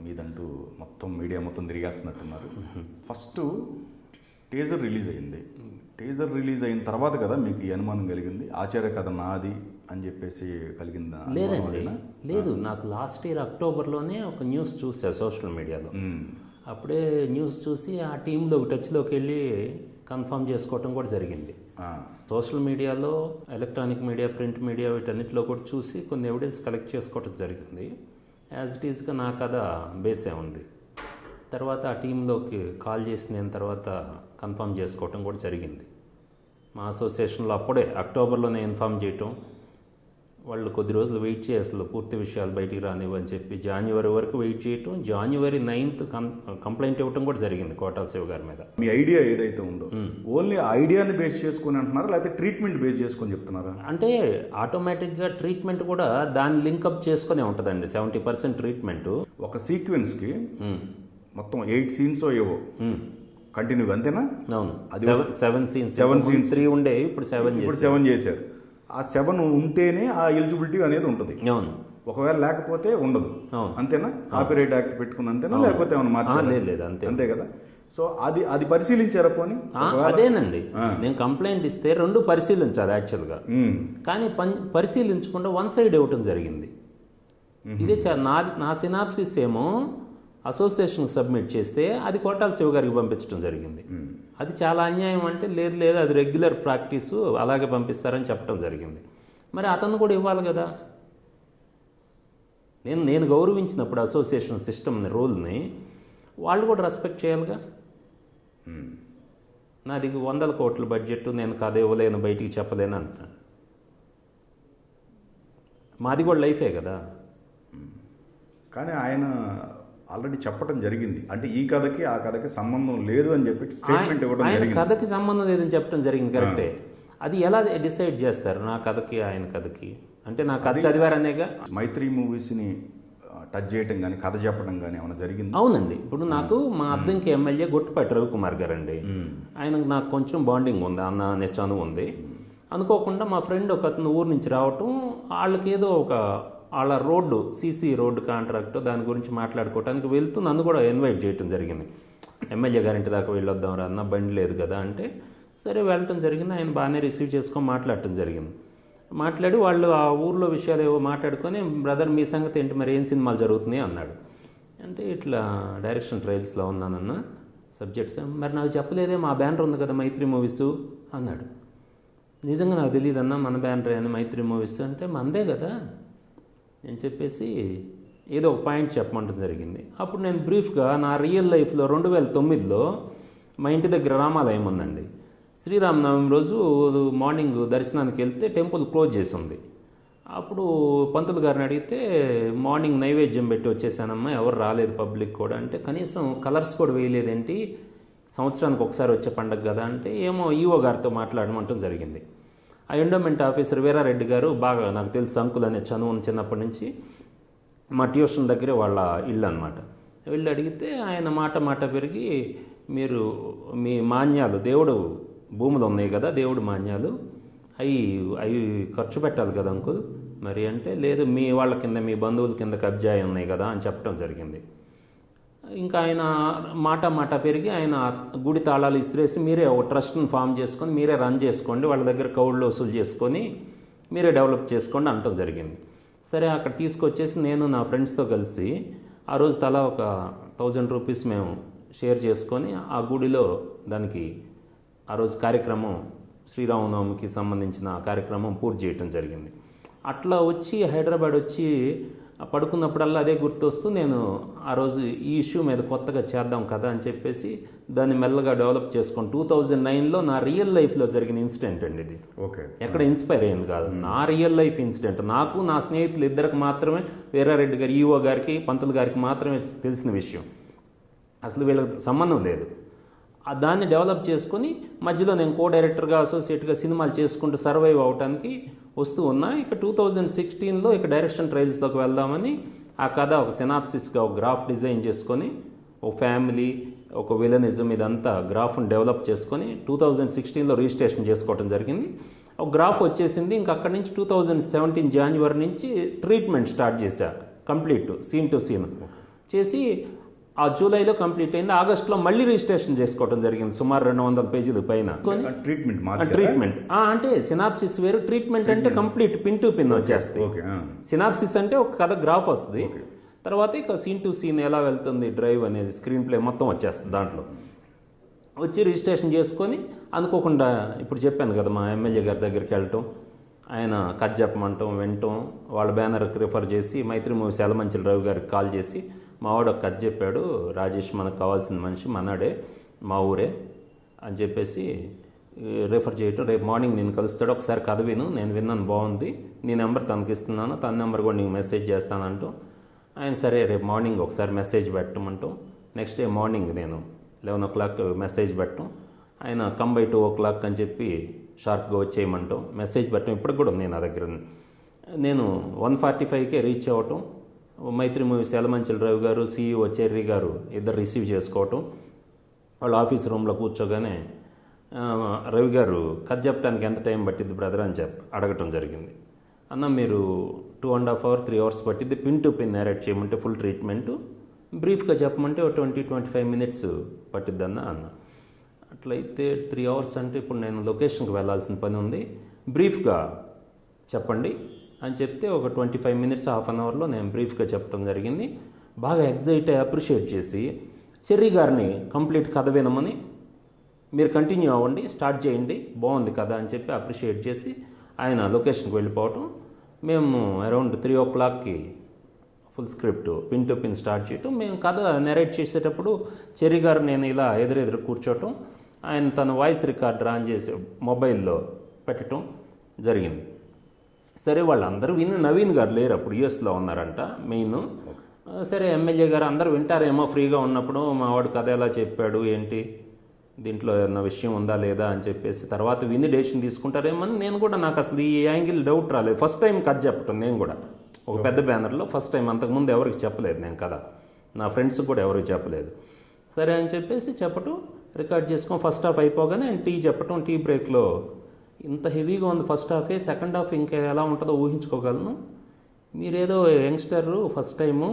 మీదంటూ మొత్తం మీడియా మొత్తం తిరిగేస్తున్నట్టున్నారు ఫస్ట్ టీజర్ రిలీజ్ అయింది టీజర్ రిలీజ్ అయిన తర్వాత కదా మీకు ఈ అనుమానం కలిగింది ఆచార్య కథ నాది అని చెప్పేసి కలిగిందా అనుమానం లేదండి అదేనా? లేదు నాకు లాస్ట్ ఇయర్ అక్టోబర్లోనే ఒక న్యూస్ చూసా సోషల్ మీడియాలో మ్మ్. అప్పుడే న్యూస్ చూసి ఆ టీంలో టచ్లోకి వెళ్ళి కన్ఫర్మ్ చేసుకోవటం కూడా జరిగింది ఆ, సోషల్ మీడియాలో ఎలక్ట్రానిక్ మీడియా ప్రింట్ మీడియా వీటన్నిటిలో కూడా చూసి కొన్ని ఎవిడెన్స్ కలెక్ట్ చేసుకోవటం జరిగింది యాజ్ ఇట్ ఈస్గా నా కథ బేసే ఉంది తర్వాత ఆ టీంలోకి కాల్ చేసి నేను తర్వాత కన్ఫర్మ్ చేసుకోవటం కూడా జరిగింది మా అసోసియేషన్లో అప్పుడే అక్టోబర్లోనే ఇన్ఫామ్ చేయటం వాళ్ళు కొద్ది రోజులు వెయిట్ చేయి అసలు పూర్తి విషయాలు బయటికి రానివ్వని చెప్పి జాన్యువరి వరకు వెయిట్ చేయటం జాన్యువరి నైన్త్ కం కంప్లైంట్ ఇవ్వటం కూడా జరిగింది కోటాల శివ గారి మీద మీ ఐడియా ఏదైతే ఉందో ఓన్లీ ఐడియాని బేస్ చేసుకుని అంటున్నారా లేకపోతే ట్రీట్మెంట్ బేస్ చేసుకొని చెప్తున్నారా అంటే ఆటోమేటిక్గా ట్రీట్మెంట్ కూడా దాన్ని లింకప్ చేసుకునే ఉంటుందండి సెవెంటీ పర్సెంట్ ట్రీట్మెంట్ ఒక సీక్వెన్స్కి మొత్తం ఎయిట్ సీన్స్ ఏవో కంటిన్యూ అంతేనా అవును అది seven seven scenes seven scenes. Three ఉండే ఇప్పుడు సెవెన్ ఇప్పుడు సెవెన్ చేశారు ఆ సెవెన్ ఉంటేనే ఆ ఎలిజిబిలిటీ అనేది ఉంటుంది అవును ఒకవేళ లేకపోతే ఉండదు అవును. అంతేనా కాపీరైట్ యాక్ట్ పెట్టుకుని అంతేనా లేకపోతే ఏమైనా ఆ, మార్చాలి లేదు లేదు అంతే అంతే కదా సో అది అది పరిశీలించారా పోనీ ఆ, అదేనండి నేను కంప్లైంట్ ఇస్తే రెండు పరిశీలించాలి యాక్చువల్గా మ్మ్. కానీ పం పరిశీలించకుండా వన్ సైడ్ ఇవ్వటం జరిగింది ఇదే చా- నా నా సినాప్సిస్ ఏమో అసోసియేషన్ సబ్మిట్ చేస్తే అది కోటాల శివ గారికి పంపించడం జరిగింది అది చాలా అన్యాయం అంటే లేదు లేదు అది రెగ్యులర్ ప్రాక్టీసు అలాగే పంపిస్తారని చెప్పడం జరిగింది మరి అతను కూడా ఇవ్వాలి కదా నేను నేను గౌరవించినప్పుడు అసోసియేషన్ సిస్టమ్ని రూల్ని వాళ్ళు కూడా రెస్పెక్ట్ చేయాలిగా మ్మ్. నాది వందల కోట్ల బడ్జెట్ నేను కథ ఇవ్వలేను బయటికి చెప్పలేను అంటున్నాను మాది కూడా లైఫే కదా కానీ ఆయన ఆల్రెడీ చెప్పడం జరిగింది అంటే ఈ కథకి ఆ కథకి సంబంధం లేదు అని చెప్పి స్టేట్మెంట్ ఇవ్వడం ఆయన జరిగింది కథకి సంబంధం లేదని చెప్పడం జరిగింది కరెక్టే అది ఎలా డిసైడ్ చేస్తారు నా కథకి ఆయన కథకి అంటే నా కథ చదివారనేగా మైత్రి మూవీస్ని టచ్ చేయటం కానీ కథ చెప్పడం కానీ ఏమైనా జరిగింది అవునండి ఇప్పుడు నాకు మా అద్దంకి ఎమ్మెల్యే గొట్టుపాటి రవికుమార్ గారు అండి ఆయనకు నాకు కొంచెం బాండింగ్ ఉంది అన్న అనే చనువు ఉంది అనుకోకుండా మా ఫ్రెండ్ ఒక అతను ఊరు నుంచి రావటం వాళ్ళకి ఏదో ఒక వాళ్ళ రోడ్డు సీసీ రోడ్డు కాంట్రాక్ట్ దాని గురించి మాట్లాడుకోవటానికి వెళ్తూ నన్ను కూడా ఇన్వైట్ చేయటం జరిగింది ఎమ్మెల్యే గారింటి దాకా వెళ్ళొద్దాం రా అన్న బండి లేదు కదా అంటే సరే వెళ్ళటం జరిగింది ఆయన బాగానే రిసీవ్ చేసుకొని మాట్లాడటం జరిగింది మాట్లాడి వాళ్ళు ఆ ఊర్లో విషయాలు ఏవో మాట్లాడుకొని బ్రదర్ మీ సంగతి ఏంటి మరి ఏం సినిమాలు జరుగుతున్నాయి అన్నాడు అంటే ఇట్లా డైరెక్షన్ ట్రయల్స్లో ఉన్నానన్న సబ్జెక్ట్స్ మరి నాకు చెప్పలేదే మా బ్యానర్ ఉంది కదా మైత్రి మూవీస్ అన్నాడు నిజంగా నాకు తెలియదు అన్న మన బ్యానర్ అని మైత్రి మూవీస్ అంటే మందే కదా నేను చెప్పేసి ఏదో ఒక పాయింట్ చెప్పమంటం జరిగింది అప్పుడు నేను బ్రీఫ్గా నా రియల్ లైఫ్లో రెండు వేల తొమ్మిదిలో మా ఇంటి దగ్గర రామాలయం ఉందండి శ్రీరామనవమి రోజు మార్నింగ్ దర్శనానికి వెళ్తే టెంపుల్ క్లోజ్ చేసి ఉంది అప్పుడు పంతులు గారిని అడిగితే మార్నింగ్ నైవేద్యం పెట్టి వచ్చేసానమ్మా ఎవరు రాలేదు పబ్లిక్ కూడా అంటే కనీసం కలర్స్ కూడా వేయలేదేంటి సంవత్సరానికి ఒకసారి వచ్చే పండగ కదా అంటే ఏమో ఈఓ గారితో మాట్లాడమంటం జరిగింది ఆ ఎండోమెంట్ ఆఫీసర్ వీరారెడ్డి గారు బాగా నాకు తెలుసు అంకుల్ అనే చనువు చిన్నప్పటి నుంచి మా ట్యూషన్ దగ్గరే వాళ్ళ ఇల్లు అనమాట వెళ్ళి అడిగితే ఆయన మాట మాట పెరిగి మీరు మీ మాన్యాలు దేవుడు భూములు ఉన్నాయి కదా దేవుడు మాన్యాలు అవి అవి ఖర్చు పెట్టాలి కదా అంకుల్ మరి అంటే లేదు మీ వాళ్ళ కింద మీ బంధువుల కింద కబ్జా అయి ఉన్నాయి కదా అని చెప్పడం జరిగింది ఇంకా ఆయన మాట మాట పెరిగి ఆయన గుడి తాళాలు ఇసిరేసి మీరే ఒక ట్రస్ట్ని ఫామ్ చేసుకొని మీరే రన్ చేసుకోండి వాళ్ళ దగ్గర కౌళ్ళు వసూలు చేసుకొని మీరే డెవలప్ చేసుకోండి అనటం జరిగింది సరే అక్కడ తీసుకొచ్చేసి నేను నా ఫ్రెండ్స్తో కలిసి ఆ రోజు తలా ఒక థౌజండ్ రూపీస్ మేము షేర్ చేసుకొని ఆ గుడిలో దానికి ఆ రోజు కార్యక్రమం శ్రీరామనవమికి సంబంధించిన కార్యక్రమం పూర్తి చేయటం జరిగింది అట్లా వచ్చి హైదరాబాద్ వచ్చి పడుకున్నప్పుడల్లా అదే గుర్తొస్తూ నేను ఆ రోజు ఈ ఇష్యూ మీద కొత్తగా చేద్దాం కదా అని చెప్పేసి దాన్ని మెల్లగా డెవలప్ చేసుకొని టూ థౌజండ్ నైన్లో నా రియల్ లైఫ్లో జరిగిన ఇన్సిడెంట్ అండి ఇది ఓకే ఎక్కడ ఇన్స్పైర్ అయింది కాదు నా రియల్ లైఫ్ ఇన్సిడెంట్ నాకు నా స్నేహితులు ఇద్దరికి మాత్రమే వీరారెడ్డి గారి ఈఓ గారికి పంతులు గారికి మాత్రమే తెలిసిన విషయం అసలు వీళ్ళకి సంబంధం లేదు ఆ దాన్ని డెవలప్ చేసుకొని మధ్యలో నేను కో డైరెక్టర్గా అసోసియేట్గా సినిమాలు చేసుకుంటూ సర్వైవ్ అవడానికి వస్తూ ఉన్నా ఇక టూ థౌజండ్ సిక్స్టీన్లో ఇక డైరెక్షన్ ట్రయల్స్లోకి వెళ్దామని ఆ కథ ఒక సినాప్సిస్గా ఒక గ్రాఫ్ డిజైన్ చేసుకొని ఒక ఫ్యామిలీ ఒక విలనిజం ఇదంతా గ్రాఫ్ని డెవలప్ చేసుకొని టూ థౌజండ్ సిక్స్టీన్లో రిజిస్ట్రేషన్ చేసుకోవడం జరిగింది ఒక గ్రాఫ్ వచ్చేసింది ఇంక అక్కడి నుంచి టూ థౌజండ్ సెవెంటీన్ జాన్వరి నుంచి ట్రీట్మెంట్ స్టార్ట్ చేశా కంప్లీట్ సీన్ టు సీన్ చేసి ఆ జూలైలో కంప్లీట్ అయింది ఆగస్టులో మళ్ళీ రిజిస్ట్రేషన్ చేసుకోవడం జరిగింది సుమారు రెండు వందల పేజీల పైన ట్రీట్మెంట్ ఆ మార్చారా ట్రీట్మెంట్ ఆ, అంటే సినాప్సిస్ వేరు ట్రీట్మెంట్ అంటే కంప్లీట్ పిన్ టు పిన్ వచ్చేస్తుంది ఓకే ఆ. సినాప్సిస్ అంటే ఒక కథ గ్రాఫ్ వస్తుంది తర్వాత ఇక సీన్ టు సీన్ ఎలా వెళ్తుంది డ్రైవ్ అనేది స్క్రీన్ ప్లే మొత్తం వచ్చేస్తుంది దాంట్లో వచ్చి రిజిస్ట్రేషన్ చేసుకొని అనుకోకుండా ఇప్పుడు చెప్పాను కదా మా ఎమ్మెల్యే గారి దగ్గరికి వెళ్ళటం ఆయన కథ చెప్పమంటాం వినటం వాళ్ళ బ్యానర్కి రిఫర్ చేసి మైత్రి మూవీ సెలమంచిల రవి గారికి కాల్ చేసి మా వాడు ఒక కథ చెప్పాడు రాజేష్ మనకు కావాల్సిన మనిషి మనడే మా ఊరే అని చెప్పేసి ఈ, రిఫర్ చేయటం రేపు మార్నింగ్ నేను కలుస్తాడు ఒకసారి కథ విను నేను విన్నాను బాగుంది నీ నెంబర్ తనకి ఇస్తున్నాను తన నెంబర్ కూడా నీకు మెసేజ్ చేస్తానంటూ ఆయన సరే రేపు మార్నింగ్ ఒకసారి మెసేజ్ పెట్టమంటూ నెక్స్ట్ డే మార్నింగ్ నేను లెవెన్ ఓ క్లాక్ మెసేజ్ పెట్టడం ఆయన come by two o'clock అని చెప్పి షార్ప్గా వచ్చేయమంటాం మెసేజ్ పెట్టడం ఇప్పటికి కూడా ఉంది నా దగ్గర నేను వన్ ఫార్టీ ఫైవ్కే రీచ్ అవ్వటం మైత్రి మూవీ సెలమంచల్ రవి గారు సీఈఓ చెర్రీ గారు ఇద్దరు రిసీవ్ చేసుకోవటం వాళ్ళ ఆఫీస్ రూమ్లో కూర్చోగానే ఆ, రవి గారు కథ చెప్పడానికి ఎంత టైం పట్టింది బ్రదర్ అని చెప్పి అడగటం జరిగింది అన్న మీరు two and half hour three hours పట్టింది పిన్ టు పిన్ నేరేట్ చేయమంటే ఫుల్ ట్రీట్మెంట్ బ్రీఫ్గా చెప్పమంటే ఒక ట్వంటీ ట్వంటీ ఫైవ్ మినిట్స్ పట్టిద్ది అన్న అన్న అట్లయితే త్రీ అవర్స్ అంటే ఇప్పుడు నేను లొకేషన్కి వెళ్ళాల్సిన పని ఉంది బ్రీఫ్గా చెప్పండి అని చెప్తే ఒక twenty five minutes half an అవర్లో నేను బ్రీఫ్గా చెప్పడం జరిగింది బాగా ఎగ్జైట్ అయ్యి అప్రిషియేట్ చేసి చెర్రీ గారిని కంప్లీట్ కథ వినమని మీరు కంటిన్యూ అవ్వండి స్టార్ట్ చేయండి బాగుంది కదా అని చెప్పి అప్రిషియేట్ చేసి ఆయన లొకేషన్కి వెళ్ళిపోవటం మేము అరౌండ్ త్రీ ఓ క్లాక్కి full script pin to pin start చేయటం మేము కథ నెరేట్ చేసేటప్పుడు చెర్రీ గారు నేను ఇలా ఎదురెదురు కూర్చోవటం ఆయన తన వాయిస్ రికార్డ్ రాన్ చేసి మొబైల్లో పెట్టడం జరిగింది సరే వాళ్ళందరూ విని నవీన్ గారు లేరు అప్పుడు యూఎస్లో ఉన్నారంట మెయిన్ సరే ఎమ్మెల్యే గారు అందరూ వింటారేమో ఫ్రీగా ఉన్నప్పుడు మా వాడు కథ ఎలా చెప్పాడు ఏంటి దీంట్లో ఏమన్నా విషయం ఉందా లేదా అని చెప్పేసి తర్వాత విని డెసిషన్ తీసుకుంటారేమో అని నేను కూడా నాకు అసలు ఈ యాంగిల్ డౌట్ రాలేదు ఫస్ట్ టైం కథ చెప్పటం నేను కూడా ఒక పెద్ద బ్యానర్లో ఫస్ట్ టైం అంతకుముందు ఎవరికి చెప్పలేదు నేను కథ నా ఫ్రెండ్స్కి కూడా ఎవరికి చెప్పలేదు సరే అని చెప్పేసి చెప్పటం రికార్డ్ చేసుకొని ఫస్ట్ హాఫ్ అయిపోగానే ఆయన టీ చెప్పటం టీ బ్రేక్లో ఇంత హెవీగా ఉంది ఫస్ట్ హాఫే సెకండ్ హాఫ్ ఇంకా ఎలా ఉంటుందో ఊహించుకోగలను మీరేదో యంగ్స్టర్ ఫస్ట్ టైము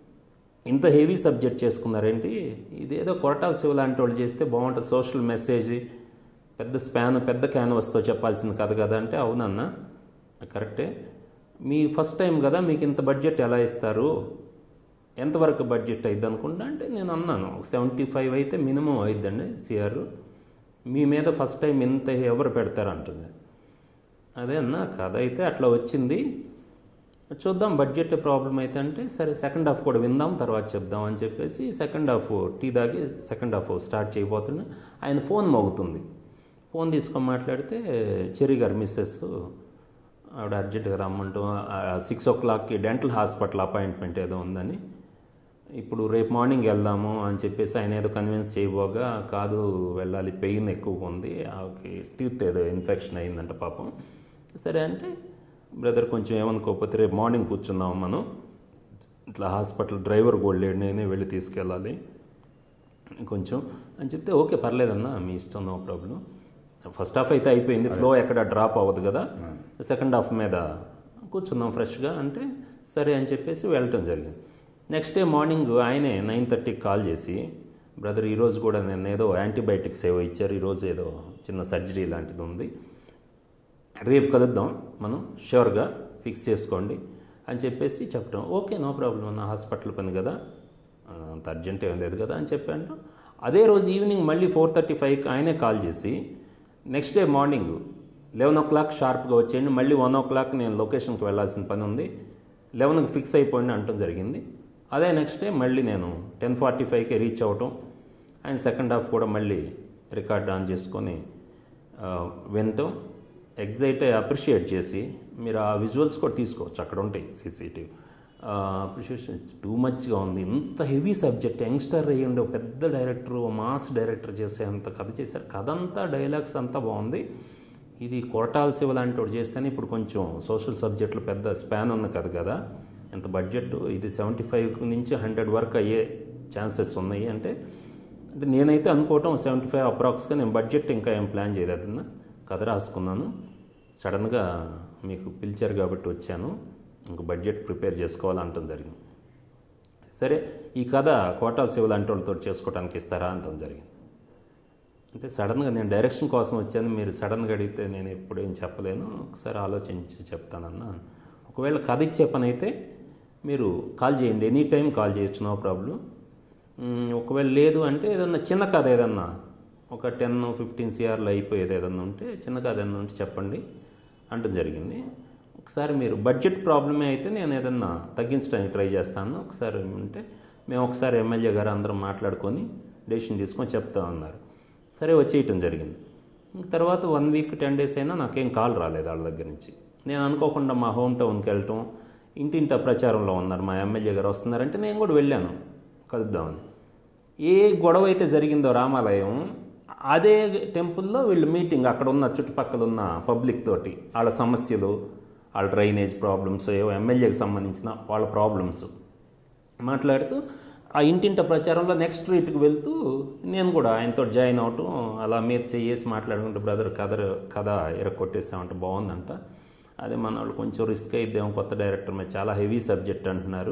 ఇంత హెవీ సబ్జెక్ట్ చేసుకున్నారేంటి ఇదేదో కొరటాల శివ లాంటి వాళ్ళు చేస్తే బాగుంటుంది సోషల్ మెసేజ్ పెద్ద స్పాన్ పెద్ద క్యాన్వస్తో చెప్పాల్సింది కథ కదా అంటే అవునన్నా కరెక్టే మీ ఫస్ట్ టైం కదా మీకు ఇంత బడ్జెట్ ఎలా ఇస్తారు ఎంతవరకు బడ్జెట్ అయింది అనుకుంటా అంటే నేను అన్నాను సెవెంటీ ఫైవ్ అయితే మినిమం అయిద్దండి సిఆర్ మీ మీద ఫస్ట్ టైం ఎంత ఎవరు పెడతారు అంటుంది అదే అన్న కథ అయితే అట్లా వచ్చింది చూద్దాం బడ్జెట్ ప్రాబ్లం అయితే అంటే సరే సెకండ్ హాఫ్ కూడా విందాం తర్వాత చెప్దాం అని చెప్పేసి సెకండ్ హాఫ్ టీ దాగి సెకండ్ హాఫ్ స్టార్ట్ చేయబోతున్నా ఆయన ఫోన్ మోగుతుంది ఫోన్ తీసుకొని మాట్లాడితే చెరి గారు మిస్సెస్ ఆవిడ అర్జెంటుగా రమ్మంటూ సిక్స్ ఓ క్లాక్కి డెంటల్ హాస్పిటల్ అపాయింట్మెంట్ ఏదో ఉందని ఇప్పుడు రేపు మార్నింగ్ వెళ్దాము అని చెప్పేసి ఆయన ఏదో కన్విన్స్ చేయబోగా కాదు వెళ్ళాలి పెయిన్ ఎక్కువగా ఉంది ఆమెకి టీత్ ఏదో ఇన్ఫెక్షన్ అయిందంట పాపం సరే అంటే బ్రదర్ కొంచెం ఏమనుకోకపోతే రేపు మార్నింగ్ కూర్చుందాం మనం ఇట్లా హాస్పిటల్ డ్రైవర్ కూడా లేడు నేనే వెళ్ళి తీసుకెళ్ళాలి కొంచెం అని చెప్తే ఓకే పర్లేదన్నా మీ ఇష్టం నో ప్రాబ్లం ఫస్ట్ హాఫ్ అయితే అయిపోయింది ఫ్లో ఎక్కడ డ్రాప్ అవ్వదు కదా సెకండ్ హాఫ్ మీద కూర్చుందాం ఫ్రెష్గా అంటే సరే అని చెప్పేసి వెళ్ళటం జరిగింది నెక్స్ట్ డే మార్నింగ్ ఆయనే నైన్ థర్టీకి కాల్ చేసి బ్రదర్ ఈరోజు కూడా నేను ఏదో యాంటీబయాటిక్స్ ఏవో ఇచ్చారు ఈరోజు ఏదో చిన్న సర్జరీ లాంటిది ఉంది రేపు కలుద్దాం మనం షూర్గా ఫిక్స్ చేసుకోండి అని చెప్పేసి చెప్పడం ఓకే నో ప్రాబ్లం నా హాస్పిటల్ పని కదా ఆ, అంత అర్జెంట్ ఏం లేదు కదా అని చెప్పాను అదే రోజు ఈవినింగ్ మళ్ళీ ఫోర్ థర్టీ ఫైవ్కి ఆయనే కాల్ చేసి next day morning eleven o'clock షార్ప్గా వచ్చేయండి మళ్ళీ వన్ ఓ క్లాక్ నేను లొకేషన్కి వెళ్ళాల్సిన పని ఉంది లెవెన్కి ఫిక్స్ అయిపోయింది అంటం జరిగింది అదే నెక్స్ట్ డే మళ్ళీ నేను టెన్ ఫార్టీ ఫైవ్కి రీచ్ అవ్వటం ఆయన సెకండ్ హాఫ్ కూడా మళ్ళీ రికార్డ్ ఆన్ చేసుకొని ఆ, వినటం ఎగ్జైట్ అప్రిషియేట్ చేసి మీరు ఆ విజువల్స్ కూడా తీసుకోవచ్చు అక్కడ ఉంటాయి సీసీటీవీ అప్రిషియేషన్ టూ మచ్గా ఉంది ఇంత హెవీ సబ్జెక్ట్ యంగ్స్టర్ అయ్యి ఉండే ఒక పెద్ద డైరెక్టర్ మాస్ డైరెక్టర్ చేసే అంత కథ చేశారు కథ అంతా డైలాగ్స్ అంతా బాగుంది ఇది కొరటాల శివ లాంటి వాడు చేస్తేనే ఇప్పుడు కొంచెం సోషల్ సబ్జెక్టులు పెద్ద స్పాన్ ఉన్న కథ కదా ఎంత బడ్జెట్ ఇది సెవెంటీ ఫైవ్ నుంచి హండ్రెడ్ వరకు అయ్యే ఛాన్సెస్ ఉన్నాయి అంటే అంటే నేనైతే అనుకోవటం సెవెంటీ ఫైవ్ అప్రాక్స్గా నేను బడ్జెట్ ఇంకా ఏం ప్లాన్ చేయలేదన్న కథ రాసుకున్నాను సడన్గా మీకు పిలిచారు కాబట్టి వచ్చాను ఇంక బడ్జెట్ ప్రిపేర్ చేసుకోవాలంటం జరిగింది సరే ఈ కథ కోటాల శివ లాంటి వాళ్ళతో చేసుకోవడానికి ఇస్తారా అంటాం జరిగింది అంటే సడన్గా నేను డైరెక్షన్ కోసం వచ్చాను మీరు సడన్గా అడిగితే నేను ఎప్పుడు ఏం చెప్పలేను ఒకసారి ఆలోచించి చెప్తానన్నా ఒకవేళ కథ ఇచ్చే పని అయితే మీరు కాల్ చేయండి ఎనీ టైం కాల్ చేయొచ్చు నో ప్రాబ్లం మ్, ఒకవేళ లేదు అంటే ఏదన్నా చిన్న కథ ఏదన్నా ఒక టెన్ ఫిఫ్టీన్ సిఆర్లో అయిపోయేది ఏదన్నా ఉంటే చిన్న కథ ఏదన్నా ఉంటే చెప్పండి అంటం జరిగింది ఒకసారి మీరు బడ్జెట్ ప్రాబ్లమే అయితే నేను ఏదన్నా తగ్గించడానికి ట్రై చేస్తాను ఒకసారి ఉంటే మేము ఒకసారి ఎమ్మెల్యే గారు అందరం మాట్లాడుకొని డెసిషన్ తీసుకొని చెప్తా ఉన్నారు సరే వచ్చేయటం జరిగింది ఇంక తర్వాత వన్ వీక్ టెన్ డేస్ అయినా నాకేం కాల్ రాలేదు వాళ్ళ దగ్గర నుంచి నేను అనుకోకుండా మా హోమ్ టౌన్కి వెళ్ళటం ఇంటింట ప్రచారంలో ఉన్నారు మా ఎమ్మెల్యే గారు వస్తున్నారంటే నేను కూడా వెళ్ళాను కలుద్దామని ఏ గొడవ అయితే జరిగిందో రామాలయం అదే టెంపుల్లో వీళ్ళు మీటింగ్ అక్కడ ఉన్న చుట్టుపక్కల ఉన్న పబ్లిక్ తోటి వాళ్ళ సమస్యలు వాళ్ళ డ్రైనేజ్ ప్రాబ్లమ్స్ ఏవో ఎమ్మెల్యేకి సంబంధించిన వాళ్ళ ప్రాబ్లమ్స్ మాట్లాడుతూ ఆ ఇంటింట ప్రచారంలో నెక్స్ట్ స్ట్రీట్కి వెళ్తూ నేను కూడా ఆయనతో జాయిన్ అవటం అలా మీద చేసి మాట్లాడుకుంటూ బ్రదర్ కథ కథ ఎరగొట్టేసామంటే బాగుందంట అదే మన వాళ్ళు కొంచెం రిస్క్ అయిద్దేమో కొత్త డైరెక్టర్ మీద చాలా హెవీ సబ్జెక్ట్ అంటున్నారు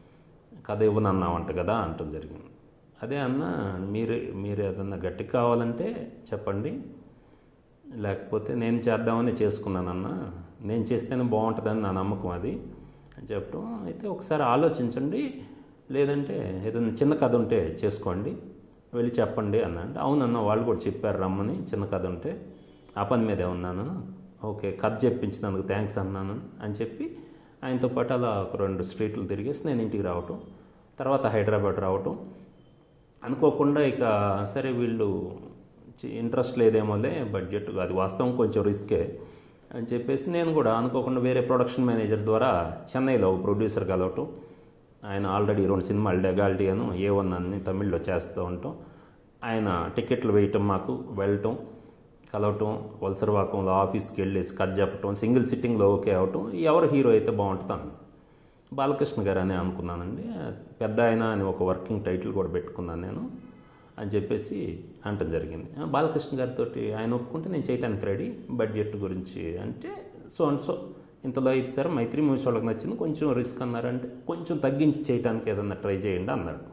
కథ ఇవ్వనన్నామంట కదా అంటం జరిగింది అదే అన్న మీరు మీరు ఏదన్నా గట్టి కావాలంటే చెప్పండి లేకపోతే నేను చేద్దామని చేసుకున్నానన్న నేను చేస్తేనే బాగుంటుందని నా నమ్మకం అది అని చెప్పడం అయితే ఒకసారి ఆలోచించండి లేదంటే ఏదైనా చిన్న కథ ఉంటే చేసుకోండి వెళ్ళి చెప్పండి అన్నాడు అవునన్న వాళ్ళు కూడా చెప్పారు రమ్మని చిన్న కథ ఉంటే ఆ పని మీదే ఉన్నాను ఓకే కథ చెప్పించినందుకు థ్యాంక్స్ అన్నాను అని చెప్పి ఆయనతో పాటు అలా ఒక రెండు స్ట్రీట్లు తిరిగేసి నేను ఇంటికి రావటం తర్వాత హైదరాబాద్ రావటం అనుకోకుండా ఇక సరే వీళ్ళు చి- ఇంట్రెస్ట్ లేదేమోలే బడ్జెట్ అది వాస్తవం కొంచెం రిస్కే అని చెప్పేసి నేను కూడా అనుకోకుండా వేరే ప్రొడక్షన్ మేనేజర్ ద్వారా చెన్నైలో ఒక ప్రొడ్యూసర్ కలవటం ఆయన ఆల్రెడీ రెండు సినిమాలు డెగాల్టీ అను ఏ వన్ అన్ని తమిళ్లో చేస్తూ ఉంటాం ఆయన టికెట్లు వేయటం మాకు వెళ్ళటం కలవటం వలసరవాకంలో ఆఫీస్కి వెళ్ళేసి కథ చెప్పటం సింగిల్ సిట్టింగ్లో ఓకే అవటం ఎవరు హీరో అయితే బాగుంటుంది అన్న బాలకృష్ణ గారు అని అనుకున్నానండి పెద్ద ఆయన అని ఒక వర్కింగ్ టైటిల్ కూడా పెట్టుకున్నాను నేను అని చెప్పేసి అంటం జరిగింది ఆ, బాలకృష్ణ గారితో ఆయన ఒప్పుకుంటే నేను చేయడానికి రెడీ బడ్జెట్ గురించి అంటే సో అండ్ సో ఇంతలో అయితే సార్ మైత్రి మూవీస్ వాళ్ళకి నచ్చింది కొంచెం రిస్క్ అన్నారంటే కొంచెం తగ్గించి చేయడానికి ఏదన్నా ట్రై చేయండి అన్నాడు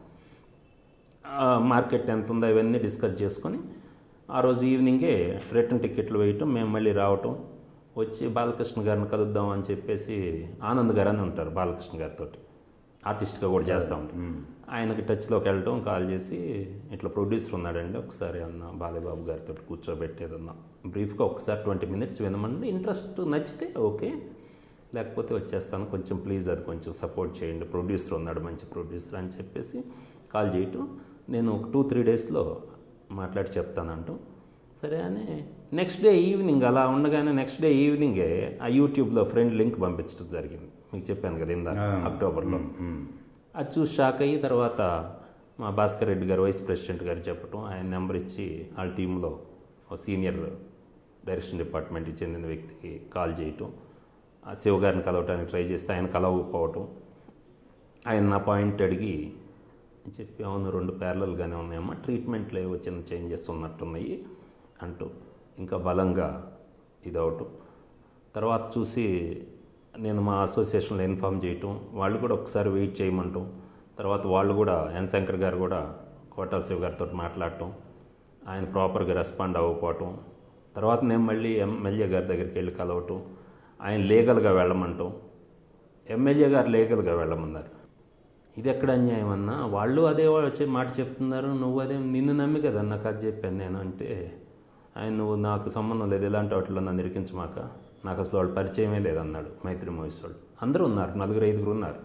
ఆ, మార్కెట్ ఎంత ఉందో ఇవన్నీ డిస్కస్ చేసుకొని ఆ రోజు ఈవినింగే రిటర్న్ టికెట్లు వేయటం మేము మళ్ళీ రావటం వచ్చి బాలకృష్ణ గారిని కలుద్దాం అని చెప్పేసి ఆనంద్ గారు అని ఉంటారు బాలకృష్ణ గారితో ఆర్టిస్ట్గా కూడా చేస్తూ ఉంటాం ఆయనకి టచ్లోకి వెళ్ళటం కాల్ చేసి ఇట్లా ప్రొడ్యూసర్ ఉన్నాడండి ఒకసారి అన్న బాలబాబు గారితో కూర్చోబెట్టేదన్నా బ్రీఫ్గా ఒకసారి ట్వంటీ మినిట్స్ వినమండి ఇంట్రెస్ట్ నచ్చితే ఓకే లేకపోతే వచ్చేస్తాను కొంచెం ప్లీజ్ అది కొంచెం సపోర్ట్ చేయండి ప్రొడ్యూసర్ ఉన్నాడు మంచి ప్రొడ్యూసర్ అని చెప్పేసి కాల్ చేయటం నేను ఒక టూ త్రీ డేస్లో మాట్లాడి చెప్తానంటూ సరే అని నెక్స్ట్ డే ఈవినింగ్ అలా ఉండగానే నెక్స్ట్ డే ఈవినింగే ఆ యూట్యూబ్లో ఫ్రెండ్ లింక్ పంపించడం జరిగింది మీకు చెప్పాను కదా ఇందాక అక్టోబర్లో అది చూసి షాక్ అయ్యి తర్వాత మా భాస్కర్ రెడ్డి గారు వైస్ ప్రెసిడెంట్ గారు చెప్పటం ఆయన నెంబర్ ఇచ్చి వాళ్ళ టీంలో ఒక సీనియర్ డైరెక్షన్ డిపార్ట్మెంట్కి చెందిన వ్యక్తికి కాల్ చేయటం ఆ శివ గారిని కలవటానికి ట్రై చేస్తే ఆయన కలవకపోవటం ఆయన నా పాయింట్ అడిగి చెప్పి అవును రెండు ప్యారలల్గానే ఉన్నాయమ్మా ట్రీట్మెంట్లో ఏవో చిన్న చేంజెస్ ఉన్నట్టున్నాయి అంటూ ఇంకా బలంగా ఇదవటం తర్వాత చూసి నేను మా అసోసియేషన్లో ఇన్ఫామ్ చేయటం వాళ్ళు కూడా ఒకసారి వెయిట్ చేయమంటాం తర్వాత వాళ్ళు కూడా ఎన్ శంకర్ గారు కూడా కోటాల శివ గారితో మాట్లాడటం ఆయన ప్రాపర్గా రెస్పాండ్ అవ్వకపోవటం తర్వాత నేను మళ్ళీ ఎమ్మెల్యే గారి దగ్గరికి వెళ్ళి కలవటం ఆయన లీగల్గా వెళ్ళమంటాం ఎమ్మెల్యే గారు లీగల్గా వెళ్ళమన్నారు ఇది ఎక్కడ అన్యాయం అన్నా వాళ్ళు అదే వచ్చే మాట చెప్తున్నారు నువ్వు అదే నిన్ను నమ్మి కదా నాకు అది చెప్పాను నేను అంటే ఆయన నువ్వు నాకు సంబంధం లేదు ఇలాంటి వాటిలో నన్ను ఇరికించమాక నాకు అసలు వాళ్ళు పరిచయమే లేదన్నాడు మైత్రి మూవీస్ వాళ్ళు అందరూ ఉన్నారు నలుగురు ఐదుగురు ఉన్నారు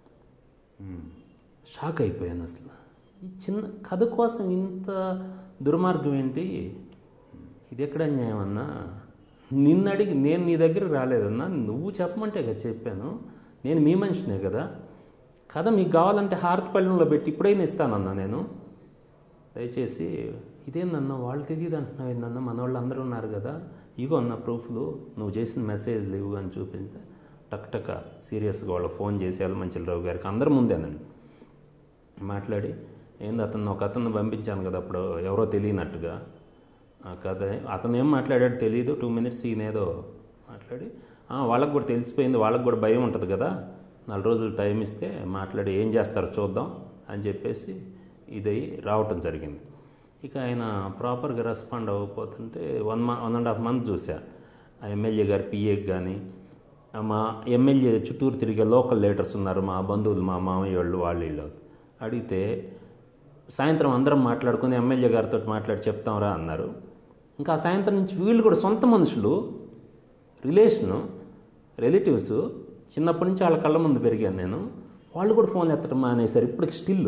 షాక్ అయిపోయాను అసలు ఈ చిన్న కథ కోసం ఇంత దుర్మార్గం ఏంటి ఇది ఎక్కడ అన్యాయం అన్నా నిన్ను అడిగి నేను నీ దగ్గర రాలేదన్నా నువ్వు చెప్పమంటే కదా చెప్పాను నేను మీ మనిషినే కదా కథ మీకు కావాలంటే హారతి పళ్ళెంలో పెట్టి ఇప్పుడైనా ఇస్తానన్నా నేను దయచేసి ఇదేందన్నా వాళ్ళు తెలియదు అంటున్నావు ఏందన్నా మన వాళ్ళు అందరూ ఉన్నారు కదా ఇగో అన్న ప్రూఫ్లు నువ్వు చేసిన మెసేజ్లు ఇవ్వు అని చూపిస్తే టక్ టక్ సీరియస్గా వాళ్ళకి ఫోన్ చేసి ఎల్లమంచిలరావు గారికి అందరి ముందేనండి మాట్లాడి ఏంది అతను ఒక అతను పంపించాను కదా అప్పుడు ఎవరో తెలియనట్టుగా ఆ కథ అతను ఏం మాట్లాడాడు తెలియదు టూ మినిట్స్ ఈయన ఏదో మాట్లాడి "ఆ, వాళ్ళకి కూడా తెలిసిపోయింది వాళ్ళకి కూడా భయం ఉంటుంది కదా నాలుగు రోజులు టైం ఇస్తే మాట్లాడి ఏం చేస్తారో చూద్దాం అని చెప్పేసి ఇది రావటం జరిగింది ఇక ఆయన ప్రాపర్గా రెస్పాండ్ అవ్వకపోతుంటే వన్ మా వన్ అండ్ హాఫ్ మంత్ చూసా ఆ ఎమ్మెల్యే గారి పిఏకి కానీ మా ఎమ్మెల్యే చుట్టూరు తిరిగే లోకల్ లీడర్స్ ఉన్నారు మా బంధువులు మా మామయ్య వాళ్ళు వాళ్ళు వీళ్ళు అడిగితే సాయంత్రం అందరం మాట్లాడుకుని ఎమ్మెల్యే గారితో మాట్లాడి చెప్తాంరా అన్నారు ఇంకా ఆ సాయంత్రం నుంచి వీళ్ళు కూడా సొంత మనుషులు రిలేషను రిలేటివ్స్ చిన్నప్పటి నుంచి వాళ్ళ కళ్ళ ముందు పెరిగాను నేను వాళ్ళు కూడా ఫోన్ ఎత్తడం మానేశారు ఇప్పటికి స్టిల్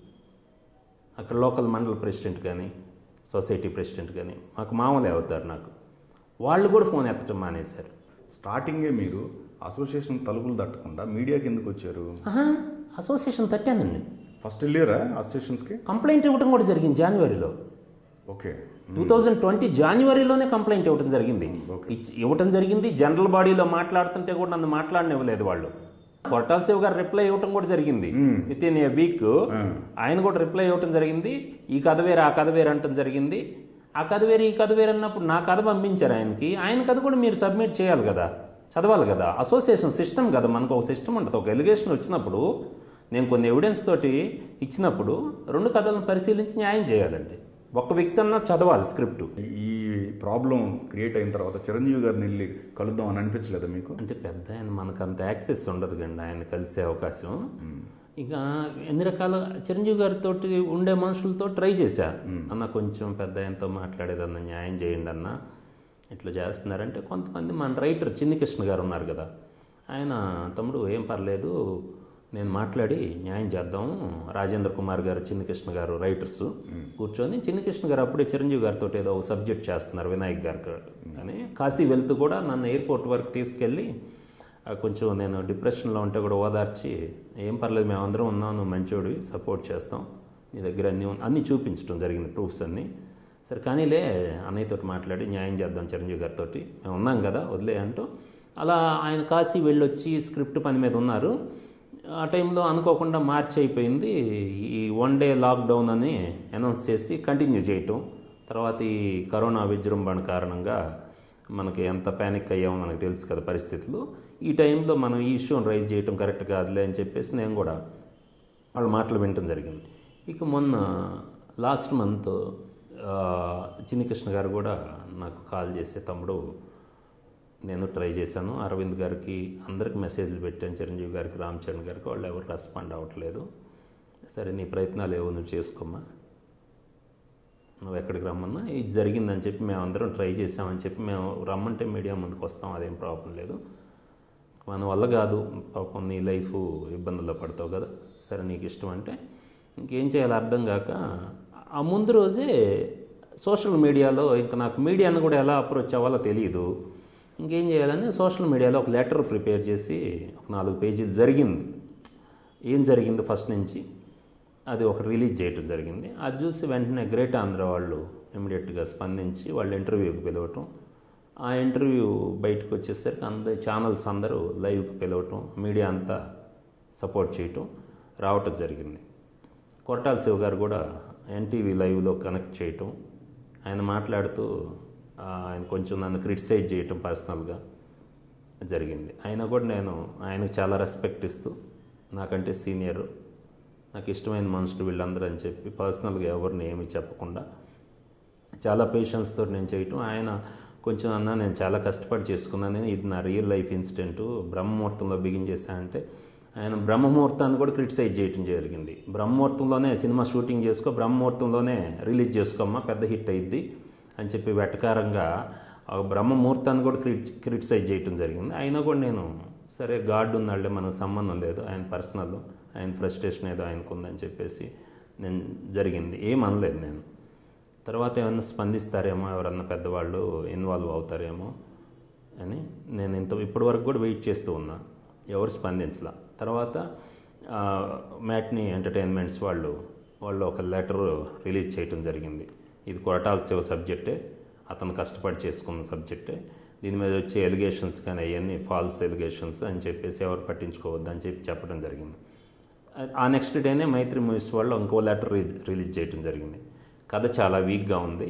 అక్కడ లోకల్ మండల ప్రెసిడెంట్ కానీ సొసైటీ ప్రెసిడెంట్ కానీ మాకు మామూలే అవుతారు నాకు వాళ్ళు కూడా ఫోన్ ఎత్తడం మానేశారు స్టార్టింగే మీరు అసోసియేషన్ తలుపులు తట్టకుండా మీడియాకి ఎందుకు వచ్చారు ఆహా, అసోసియేషన్ తట్టానండి ఫస్ట్ వెళ్ళారా అసోసియేషన్స్కి కంప్లైంట్ ఇవ్వడం కూడా జరిగింది జనవరిలో ఓకే టూ థౌజండ్ ట్వంటీ జనవరిలోనే కంప్లైంట్ ఇవ్వడం జరిగింది ఇచ్చి- ఇవ్వటం జరిగింది జనరల్ బాడీలో మాట్లాడుతుంటే కూడా నన్ను మాట్లాడనివ్వలేదు వాళ్ళు కొట్టాల శివ గారు రిప్లై ఇవ్వటం కూడా జరిగింది విత్ ఇన్ ఏ వీక్ ఆయన కూడా రిప్లై ఇవ్వటం జరిగింది ఈ కథ వేరు ఆ కథ వేరు అంటం జరిగింది ఆ కథ వేరు ఈ కథ వేరు అన్నప్పుడు నా కథ పంపించారు ఆయనకి ఆయన కథ కూడా మీరు సబ్మిట్ చేయాలి కదా చదవాలి కదా అసోసియేషన్ సిస్టమ్ కదా మనకు ఒక సిస్టమ్ ఉంటుంది ఒక ఎలిగేషన్ వచ్చినప్పుడు నేను కొన్ని ఎవిడెన్స్ తోటి ఇచ్చినప్పుడు రెండు కథలను పరిశీలించి న్యాయం చేయాలండి ఒక వ్యక్తి అన్నా చదవాలి స్క్రిప్ట్ ఈ ప్రాబ్లం క్రియేట్ అయిన తర్వాత చిరంజీవి గారిని వెళ్ళి కలుద్దాం అని అనిపించలేదా మీకు అంటే పెద్ద ఆయన మనకు అంత యాక్సెస్ ఉండదు కండి ఆయన కలిసే అవకాశం ఇక ఎన్ని రకాల చిరంజీవి గారితో ఉండే మనుషులతో ట్రై చేశా అన్న కొంచెం పెద్ద ఆయనతో మాట్లాడేదన్న న్యాయం చేయండి అన్న ఇట్లా చేస్తున్నారంటే కొంతమంది మన రైటర్ చిన్ని కృష్ణ గారు ఉన్నారు కదా ఆయన తమ్ముడు ఏం పర్లేదు నేను మాట్లాడి న్యాయం చేద్దాం రాజేంద్ర కుమార్ గారు చిన్ని కృష్ణ గారు రైటర్స్ కూర్చొని చిన్ని కృష్ణ గారు అప్పుడే చిరంజీవి గారితో ఏదో ఒక సబ్జెక్ట్ చేస్తున్నారు వినాయక్ గారు అని కాశీ వెళ్తూ కూడా నన్ను ఎయిర్పోర్ట్ వరకు తీసుకెళ్ళి ఆ, కొంచెం నేను డిప్రెషన్లో ఉంటే కూడా ఓదార్చి ఏం పర్లేదు మేమందరం ఉన్నాం నువ్వు మంచోడివి సపోర్ట్ చేస్తాం నీ దగ్గర అన్నీ ఉన్- అన్నీ చూపించడం జరిగింది ప్రూఫ్స్ అన్నీ సరే కానీలే అన్నయ్యతో మాట్లాడి న్యాయం చేద్దాం చిరంజీవి గారితో మేము ఉన్నాం కదా వదిలే అంటూ అలా ఆయన కాశీ వెళ్ళొచ్చి స్క్రిప్ట్ పని మీద ఉన్నారు ఆ టైంలో అనుకోకుండా మార్చి అయిపోయింది ఈ వన్ డే లాక్డౌన్ అని అనౌన్స్ చేసి కంటిన్యూ చేయటం తర్వాత ఈ కరోనా విజృంభణ కారణంగా మనకి ఎంత ప్యానిక్ అయ్యామో మనకు తెలుసు కదా పరిస్థితులు ఈ టైంలో మనం ఈ ఇష్యూని రైజ్ చేయటం కరెక్ట్ కాదులే అని చెప్పేసి నేను కూడా వాళ్ళ మాటలు వినటం జరిగింది ఇక మొన్న లాస్ట్ మంత్ చిన్ని కృష్ణ గారు కూడా నాకు కాల్ చేసే తమ్ముడు నేను ట్రై చేశాను అరవింద్ గారికి అందరికి మెసేజ్లు పెట్టాను చిరంజీవి గారికి రామ్ చరణ్ గారికి వాళ్ళు ఎవరు రెస్పాండ్ అవ్వట్లేదు సరే నీ ప్రయత్నాలు ఏవో నువ్వు చేసుకోమ్మా నువ్వు ఎక్కడికి రమ్మన్నా ఇది జరిగిందని చెప్పి మేము అందరం ట్రై చేసామని చెప్పి మేము రమ్మంటే మీడియా ముందుకు వస్తాం అదేం ప్రాబ్లం లేదు మన వల్ల కాదు పాపం నీ లైఫ్ ఇబ్బందుల్లో పడతావు కదా సరే నీకు ఇష్టం అంటే ఇంకేం చేయాలో అర్థం కాక ఆ ముందు రోజే సోషల్ మీడియాలో ఇంకా నాకు మీడియాను కూడా ఎలా అప్రోచ్ అవ్వాలో తెలియదు ఇంకేం చేయాలని సోషల్ మీడియాలో ఒక లెటర్ ప్రిపేర్ చేసి ఒక నాలుగు పేజీలు జరిగింది ఏం జరిగింది ఫస్ట్ నుంచి అది ఒక రిలీజ్ చేయటం జరిగింది అది చూసి వెంటనే గ్రేట్ ఆంధ్ర వాళ్ళు ఇమీడియట్గా స్పందించి వాళ్ళు ఇంటర్వ్యూకి పిలవటం ఆ ఇంటర్వ్యూ బయటకు వచ్చేసరికి అందరు ఛానల్స్ అందరూ లైవ్కి పిలవటం మీడియా అంతా సపోర్ట్ చేయటం రావటం జరిగింది కొరటాల శివ గారు కూడా ఎన్టీవీ లైవ్లో కనెక్ట్ చేయటం ఆయన మాట్లాడుతూ ఆ, ఆయన కొంచెం నన్ను క్రిటిసైజ్ చేయటం పర్సనల్గా జరిగింది అయినా కూడా నేను ఆయనకు చాలా రెస్పెక్ట్ ఇస్తూ నాకంటే సీనియర్ నాకు ఇష్టమైన మనుషులు వీళ్ళందరూ అని చెప్పి పర్సనల్గా ఎవరిని ఏమి చెప్పకుండా చాలా పేషెన్స్తో నేను చేయటం ఆయన కొంచెం అన్న నేను చాలా కష్టపడి చేసుకున్నాను ఇది నా రియల్ లైఫ్ ఇన్సిడెంట్ బ్రహ్మముహూర్తంలో బిగిన్ చేశానంటే ఆయన బ్రహ్మముహూర్తాన్ని కూడా క్రిటిసైజ్ చేయటం జరిగింది బ్రహ్మముహూర్తంలోనే సినిమా షూటింగ్ చేసుకో బ్రహ్మముహూర్తంలోనే రిలీజ్ చేసుకోమ్మా పెద్ద హిట్ అయ్యిద్ది అని చెప్పి వెటకారంగా ఆ బ్రహ్మముహూర్తాన్ని కూడా క్రిటి క్రిటిసైజ్ చేయటం జరిగింది అయినా కూడా నేను సరే గాడ్ ఉన్నాళ్ళే మనకు సంబంధం లేదు ఆయన పర్సనల్ ఆయన ఫ్రస్ట్రేషన్ ఏదో ఆయనకు ఉందని చెప్పేసి నేను జరిగింది ఏం అనలేదు నేను తర్వాత ఏమన్నా స్పందిస్తారేమో ఎవరన్నా పెద్దవాళ్ళు ఇన్వాల్వ్ అవుతారేమో అని నేను ఇంత ఇప్పటి వరకు కూడా వెయిట్ చేస్తూ ఉన్నా ఎవరు స్పందించలా తర్వాత మ్యాట్ని ఎంటర్టైన్మెంట్స్ వాళ్ళు వాళ్ళు ఒక లెటర్ రిలీజ్ చేయటం జరిగింది ఇది కొరటాల శివ సబ్జెక్టే అతను కష్టపడి చేసుకున్న సబ్జెక్టే దీని మీద వచ్చే ఎలిగేషన్స్ కానీ అవన్నీ ఫాల్స్ ఎలిగేషన్స్ అని చెప్పేసి ఎవరు పట్టించుకోవద్దు అని చెప్పి చెప్పడం జరిగింది ఆ నెక్స్ట్ డేనే మైత్రి మూవీస్ వాళ్ళు ఇంకో లెటర్ రిలీజ్ చేయడం జరిగింది కథ చాలా వీక్గా ఉంది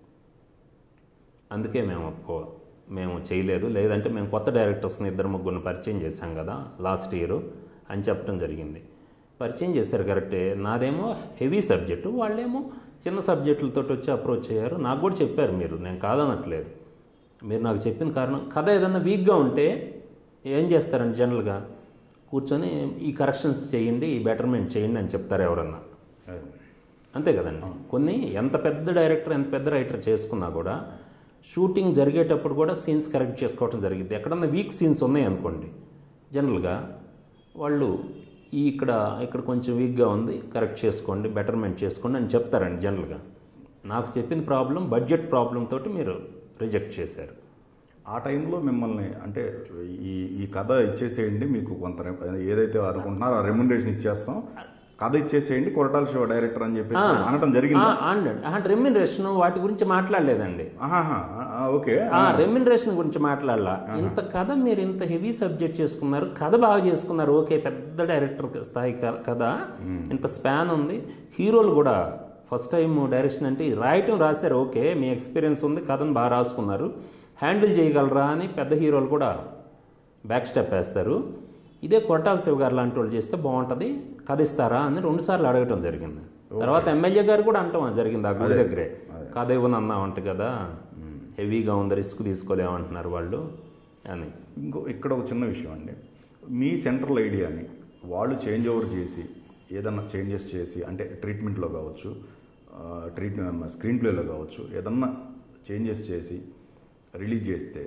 అందుకే మేము ఒప్పుకో మేము చేయలేదు లేదంటే మేము కొత్త డైరెక్టర్స్ని ఇద్దరు ముగ్గురిని పరిచయం చేశాం కదా లాస్ట్ ఇయర్ అని చెప్పడం జరిగింది పరిచయం చేశారు కరెక్టే నాదేమో హెవీ సబ్జెక్టు వాళ్ళేమో చిన్న సబ్జెక్టులతో వచ్చి అప్రోచ్ అయ్యారు నాకు కూడా చెప్పారు మీరు నేను కాదనట్లేదు మీరు నాకు చెప్పిన కారణం కథ ఏదన్నా వీక్గా ఉంటే ఏం చేస్తారండి జనరల్గా కూర్చొని ఈ కరెక్షన్స్ చేయండి ఈ బెటర్మెంట్ చేయండి అని చెప్తారు ఎవరన్నా అదే. అంతే కదండి కొన్ని ఎంత పెద్ద డైరెక్టర్ ఎంత పెద్ద రైటర్ చేసుకున్నా కూడా షూటింగ్ జరిగేటప్పుడు కూడా సీన్స్ కరెక్ట్ చేసుకోవడం జరిగింది ఎక్కడన్నా వీక్ సీన్స్ ఉన్నాయి అనుకోండి జనరల్గా వాళ్ళు ఈ ఇక్కడ ఇక్కడ కొంచెం వీక్గా ఉంది కరెక్ట్ చేసుకోండి బెటర్మెంట్ చేసుకోండి అని చెప్తారండి జనరల్గా నాకు చెప్పిన ప్రాబ్లం బడ్జెట్ ప్రాబ్లం తోటి మీరు రిజెక్ట్ చేశారు ఆ టైంలో మిమ్మల్ని అంటే ఈ ఈ కథ ఇచ్చేసేయండి మీకు కొంత రె- ఏదైతే అనుకుంటున్నారో ఆ రెమ్యునరేషన్ ఇచ్చేస్తాం కథ ఇచ్చేసేయండి కొరటాల శివ డైరెక్టర్ అని చెప్పేసి అనటం జరిగింది అండి రెమ్యునరేషన్ వాటి గురించి మాట్లాడలేదండి ఆహాహా, ఆ, ఓకే ఆ రెమ్యునరేషన్ గురించి మాట్లాడాల ఇంత కథ మీరు ఇంత హెవీ సబ్జెక్ట్ చేసుకున్నారు కథ బాగా చేసుకున్నారు ఓకే పెద్ద డైరెక్టర్ స్థాయి క- కథ ఇంత స్పాన్ ఉంది హీరోలు కూడా ఫస్ట్ టైం డైరెక్షన్ అంటే రాయటం రాశారు ఓకే మీ ఎక్స్పీరియన్స్ ఉంది కథను బాగా రాసుకున్నారు హ్యాండిల్ చేయగలరా అని పెద్ద హీరోలు కూడా బ్యాక్ స్టెప్ వేస్తారు ఇదే కొట్టాల శివ గారు లాంటి వాళ్ళు చేస్తే బాగుంటుంది కథ ఇస్తారా అని రెండుసార్లు అడగటం జరిగింది తర్వాత ఎమ్మెల్యే గారు కూడా అంటాం జరిగింది ఆ గుడి దగ్గరే కథ ఇవ్వని అన్నామంట కదా హెవీగా ఉంది రిస్క్ తీసుకోలేమంటున్నారు వాళ్ళు అని ఇంకో ఇక్కడ ఒక చిన్న విషయం అండి మీ సెంట్రల్ ఐడియాని వాళ్ళు చేంజ్ ఓవర్ చేసి ఏదన్నా చేంజెస్ చేసి అంటే ట్రీట్మెంట్లో కావచ్చు ట్రీట్మెంట్ స్క్రీన్ ప్లేలో కావచ్చు ఏదన్నా చేంజెస్ చేసి రిలీజ్ చేస్తే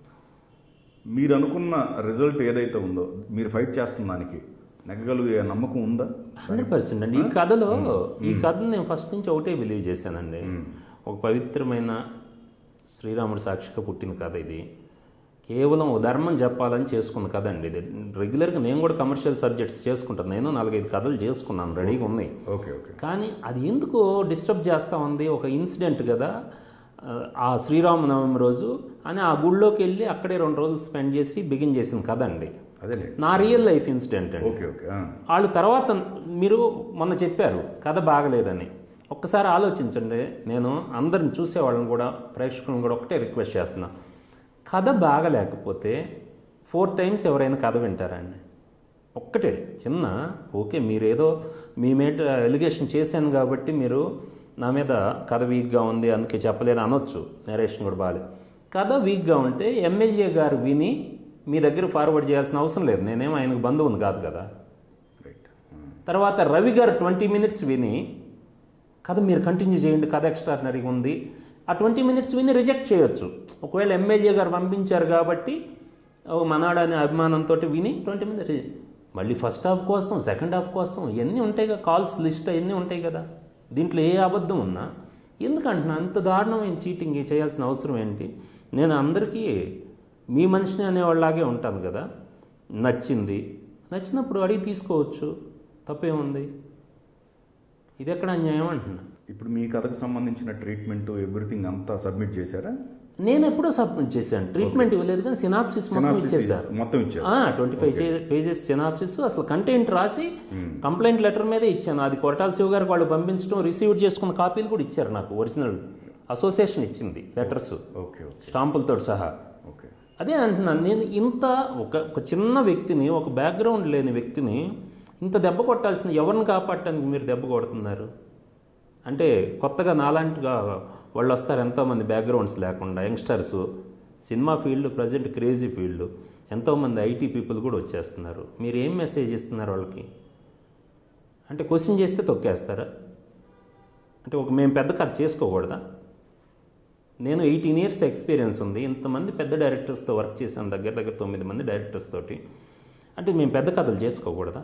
మీరు అనుకున్న రిజల్ట్ ఏదైతే ఉందో మీరు ఫైట్ చేస్తున్న దానికి నెగ్గగలిగే నమ్మకం ఉందా హండ్రెడ్ పర్సెంట్ అండి ఈ కథలో ఈ కథను నేను ఫస్ట్ నుంచి ఒకటే బిలీవ్ చేశానండి ఒక పవిత్రమైన శ్రీరాముడు సాక్షిగా పుట్టిన కథ ఇది కేవలం ఓ ధర్మం చెప్పాలని చేసుకున్న కథ అండి ఇది రెగ్యులర్గా నేను కూడా కమర్షియల్ సబ్జెక్ట్స్ చేసుకుంటాను నేను నాలుగైదు కథలు చేసుకున్నాను రెడీగా ఉన్నాయి ఓకే ఓకే కానీ అది ఎందుకు డిస్టర్బ్ చేస్తూ ఉంది ఒక ఇన్సిడెంట్ కదా ఆ, ఆ శ్రీరామనవమి రోజు అని ఆ గుళ్ళోకి వెళ్ళి అక్కడే రెండు రోజులు స్పెండ్ చేసి బిగిన్ చేసిన కథ అండి అదేలే నా రియల్ లైఫ్ ఇన్సిడెంట్ అండి ఓకే ఓకే ఆ. వాళ్ళు తర్వాత మీరు మొన్న చెప్పారు కథ బాగలేదని ఒక్కసారి ఆలోచించండి నేను అందరిని చూసేవాళ్ళని కూడా ప్రేక్షకులను కూడా ఒకటే రిక్వెస్ట్ చేస్తున్నా కథ బాగలేకపోతే ఫోర్ టైమ్స్ ఎవరైనా కథ వింటారండి ఒక్కటే చిన్న ఓకే మీరేదో మీ మీద ఎలిగేషన్ చేశాను కాబట్టి మీరు నా మీద కథ వీక్గా ఉంది అందుకే చెప్పలేను అనొచ్చు నరేషన్ కూడా బాగాలేదు కథ వీక్గా ఉంటే ఎమ్మెల్యే గారు విని మీ దగ్గర ఫార్వర్డ్ చేయాల్సిన అవసరం లేదు నేనేం ఆయనకు బంధువుని కాదు కదా రైట్ తర్వాత రవి గారు ట్వంటీ మినిట్స్ విని కథ మీరు కంటిన్యూ చేయండి కథ ఎక్స్ట్రాడినరీగా ఉంది ఆ ట్వంటీ మినిట్స్ విని రిజెక్ట్ చేయొచ్చు ఒకవేళ ఎమ్మెల్యే గారు పంపించారు కాబట్టి ఓ మనాడు అనే అభిమానంతో విని ట్వంటీ మినిట్స్ మళ్ళీ ఫస్ట్ హాఫ్ కోసం సెకండ్ హాఫ్ కోసం ఇవన్నీ ఉంటాయి కదా కాల్స్ లిస్ట్ అవన్నీ ఉంటాయి కదా దీంట్లో ఏ అబద్ధం ఉన్నా ఎందుకంటున్నా అంత దారుణమైన చీటింగ్ చేయాల్సిన అవసరం ఏంటి నేను అందరికీ మీ మనిషిని అనేవాళ్ళలాగే ఉంటాను కదా నచ్చింది నచ్చినప్పుడు అడిగి తీసుకోవచ్చు తప్పేముంది ఇది ఎక్కడ అన్యాయం అంటున్నా ఇప్పుడు మీ కథకు సంబంధించిన ట్రీట్మెంట్ ఎవ్రీథింగ్ అంతా సబ్మిట్ చేశారా నేను ఎప్పుడో సబ్మిట్ చేశాను ట్రీట్మెంట్ ఇవ్వలేదు కానీ సినాప్సిస్ మొత్తం Synopsis ఇచ్చేసారు మొత్తం ఇచ్చారు ట్వంటీ ఫైవ్ పేజెస్ సినాప్సిస్ అసలు కంటెంట్ రాసి కంప్లైంట్ లెటర్ మీదే ఇచ్చాను అది కొరటాల శివ గారికి వాళ్ళు పంపించడం రిసీవ్ చేసుకున్న కాపీలు కూడా ఇచ్చారు నాకు ఒరిజినల్ అసోసియేషన్ ఇచ్చింది లెటర్స్ ఓకే ఓకే స్టాంపులతో సహా ఓకే అదే అంటున్నాను నేను ఇంత ఒక ఒక చిన్న వ్యక్తిని ఒక బ్యాక్గ్రౌండ్ లేని వ్యక్తిని ఇంత దెబ్బ కొట్టాల్సిన ఎవరిని కాపాడటానికి మీరు దెబ్బ కొడుతున్నారు అంటే కొత్తగా నాలాంటిగా వాళ్ళు వస్తారు ఎంతోమంది బ్యాక్గ్రౌండ్స్ లేకుండా youngsters cinema field present crazy field ఎంతోమంది ఐటీ పీపుల్ కూడా వచ్చేస్తున్నారు మీరు ఏం మెసేజ్ ఇస్తున్నారు వాళ్ళకి అంటే క్వశ్చన్ చేస్తే తొక్కేస్తారా అంటే ఒక మేము పెద్ద కథ చేసుకోకూడదా నేను ఎయిటీన్ ఇయర్స్ ఎక్స్పీరియన్స్ ఉంది ఇంతమంది పెద్ద డైరెక్టర్స్తో వర్క్ చేశాను దగ్గర దగ్గర తొమ్మిది మంది డైరెక్టర్స్ తోటి అంటే మేము పెద్ద కథలు చేసుకోకూడదా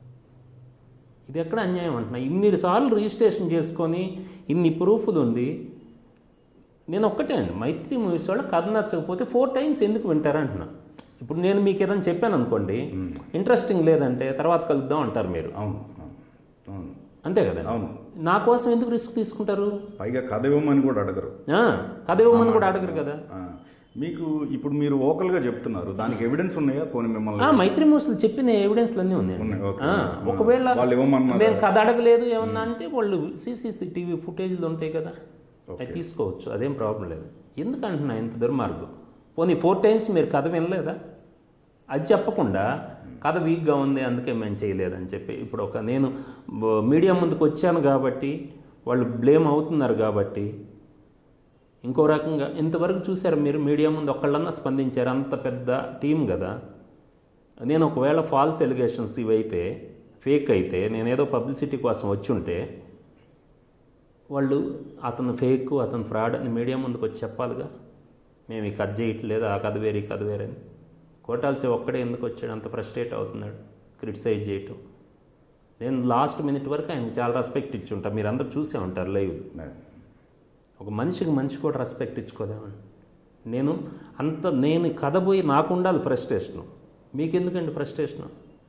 ఇది ఎక్కడ అన్యాయం అంటున్నా ఇన్ని సార్లు రిజిస్ట్రేషన్ చేసుకొని ఇన్ని ప్రూఫ్లు ఉంది నేను ఒక్కటే అండి మైత్రి మూవీస్ వాళ్ళు కథ నచ్చకపోతే ఫోర్ టైమ్స్ ఎందుకు వింటారు అంటున్నా ఇప్పుడు నేను మీకు ఏదైనా చెప్పాను అనుకోండి ఇంట్రెస్టింగ్ లేదంటే తర్వాత కలుద్దాం అంటారు మీరు అవును అవును అవును అంతే కదా అవును నా కోసం ఎందుకు రిస్క్ తీసుకుంటారు పైగా కథ ఇవ్వమని కూడా అడగరు ఆ, కథ ఇవ్వమని కూడా అడగరు కదా ఆ, మీకు ఇప్పుడు మీరు ఓకల్గా చెప్తున్నారు దానికి ఎవిడెన్స్ ఉన్నాయా పోనీ మిమ్మల్ని ఆ, మైత్రి మూసులు చెప్పిన ఎవిడెన్స్లు అన్నీ ఉన్నాయి ఉన్నాయి, ఓకే. ఒకవేళ వాళ్ళు ఇవ్వమన్నారా? మేము కథ అడగలేదు ఏమన్నా అంటే వాళ్ళు సీసీసీటీవీ ఫుటేజ్లు ఉంటాయి కదా అవి తీసుకోవచ్చు అదేం ప్రాబ్లం లేదు ఎందుకు అంటున్నా ఇంత దుర్మార్గం పోనీ ఫోర్ టైమ్స్ మీరు కథ వినలేదా అది చెప్పకుండా కథ వీక్గా ఉంది అందుకే మేము చేయలేదని చెప్పి ఇప్పుడు ఒక నేను బ- మీడియా ముందుకు వచ్చాను కాబట్టి వాళ్ళు బ్లేమ్ అవుతున్నారు కాబట్టి ఇంకో రకంగా ఇంతవరకు చూశారు మీరు మీడియా ముందు ఒక్కళ్ళన్నా స్పందించారు అంత పెద్ద టీం కదా నేను ఒకవేళ ఫాల్స్ ఎలిగేషన్స్ ఇవైతే ఫేక్ అయితే నేనేదో పబ్లిసిటీ కోసం వచ్చి ఉంటే వాళ్ళు అతను ఫేక్ అతను ఫ్రాడ్ అని మీడియా ముందుకు వచ్చి చెప్పాలిగా మేము ఈ కథ చేయట్లేదు ఆ కథ వేరే ఈ కథ వేరే అని కోటాల్సి ఒక్కడే ఎందుకు వచ్చాడు అంత ఫ్రస్ట్రేట్ అవుతున్నాడు క్రిటిసైజ్ చేయటం నేను లాస్ట్ మినిట్ వరకు ఆయనకి చాలా రెస్పెక్ట్ ఇచ్చి ఉంటాను మీరు అందరూ చూసే ఉంటారు లైవ్ ఒక మనిషికి మనిషి కూడా రెస్పెక్ట్ ఇచ్చుకోదేమండి నేను అంత నేను కథ పోయి నాకు ఉండాలి ఫ్రస్ట్రేషను మీకెందుకండి ఫ్రస్ట్రేషను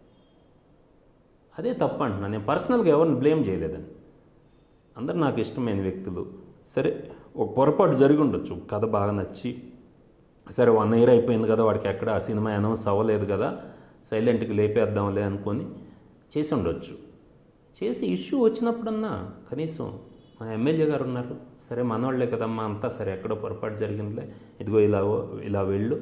అదే తప్పు అంటున్నా నేను పర్సనల్గా ఎవరిని బ్లేమ్ చేయలేదని అందరు నాకు ఇష్టమైన వ్యక్తులు సరే ఒక పొరపాటు జరిగి ఉండొచ్చు కథ బాగా నచ్చి సరే వన్ ఇయర్ అయిపోయింది కదా వాడికి ఎక్కడ ఆ సినిమా అనౌన్స్ అవ్వలేదు కదా సైలెంట్కి లేపేద్దాంలే అనుకొని చేసి ఉండొచ్చు చేసి ఇష్యూ వచ్చినప్పుడన్నా కనీసం మా ఎమ్మెల్యే గారు ఉన్నారు సరే మనవాళ్లే కదమ్మా అంతా సరే ఎక్కడో పొరపాటు జరిగిందిలే ఇదిగో ఇలా ఇలా వెళ్ళు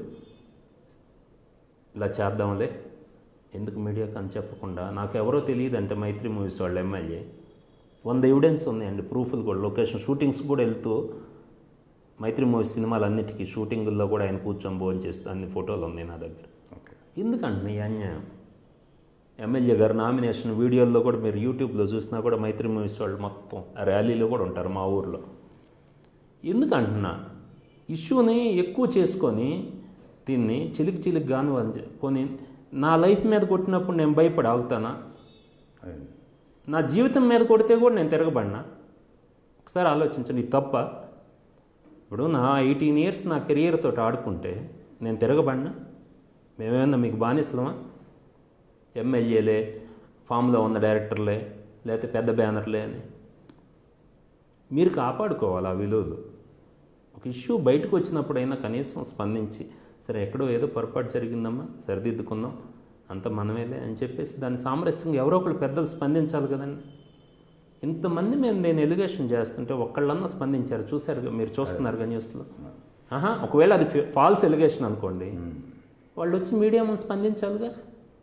ఇలా చేద్దాంలే ఎందుకు మీడియాకి అని చెప్పకుండా నాకు ఎవరో తెలియదు అంటే మైత్రి మూవీస్ వాళ్ళ ఎమ్మెల్యే వంద ఎవిడెన్స్ ఉన్నాయండి ప్రూఫ్లు కూడా లొకేషన్ షూటింగ్స్ కూడా వెళ్తూ మైత్రి మూవీస్ సినిమాలన్నిటికీ షూటింగుల్లో కూడా ఆయన కూర్చొని భోజనం చేస్తూ అన్ని ఫోటోలు ఉన్నాయి నా దగ్గర ఓకే ఎందుకంటే ఈ అన్యాయం ఎమ్మెల్యే గారు నామినేషన్ వీడియోల్లో కూడా మీరు యూట్యూబ్లో చూసినా కూడా మైత్రి మూవీస్ వాళ్ళు మొత్తం ఆ ర్యాలీలో కూడా ఉంటారు మా ఊర్లో ఎందుకంటున్నా ఇష్యూని ఎక్కువ చేసుకొని దీన్ని చిలికి చిలికి గాను అని చె- పోనీ నా లైఫ్ మీద కొట్టినప్పుడు నేను భయపడి ఆగుతానా అదే నా జీవితం మీద కొడితే కూడా నేను తిరగబడినా ఒకసారి ఆలోచించండి ఇది తప్ప ఇప్పుడు నా ఎయిటీన్ ఇయర్స్ నా కెరియర్ తోటి ఆడుకుంటే నేను తిరగబడినా మేమేమన్నా మీకు బానిసలమా ఎమ్మెల్యేలే ఫామ్లో ఉన్న డైరెక్టర్లే లేకపోతే పెద్ద బ్యానర్లే అని మీరు కాపాడుకోవాలి ఆ విలువలు ఒక ఇష్యూ బయటకు వచ్చినప్పుడైనా కనీసం స్పందించి సరే ఎక్కడో ఏదో పొరపాటు జరిగిందమ్మా సరిదిద్దుకుందాం అంత మనమేలే అని చెప్పేసి దాన్ని సామరస్యంగా ఎవరో ఒకళ్ళు పెద్దలు స్పందించాలి కదండి ఇంతమంది మేము నేను ఎలిగేషన్ చేస్తుంటే ఒక్కళ్ళన్నా స్పందించారు చూశారు మీరు చూస్తున్నారు న్యూస్లో ఆహా ఒకవేళ అది ఫాల్స్ ఎలిగేషన్ అనుకోండి వాళ్ళు వచ్చి మీడియా ముందు స్పందించాలిగా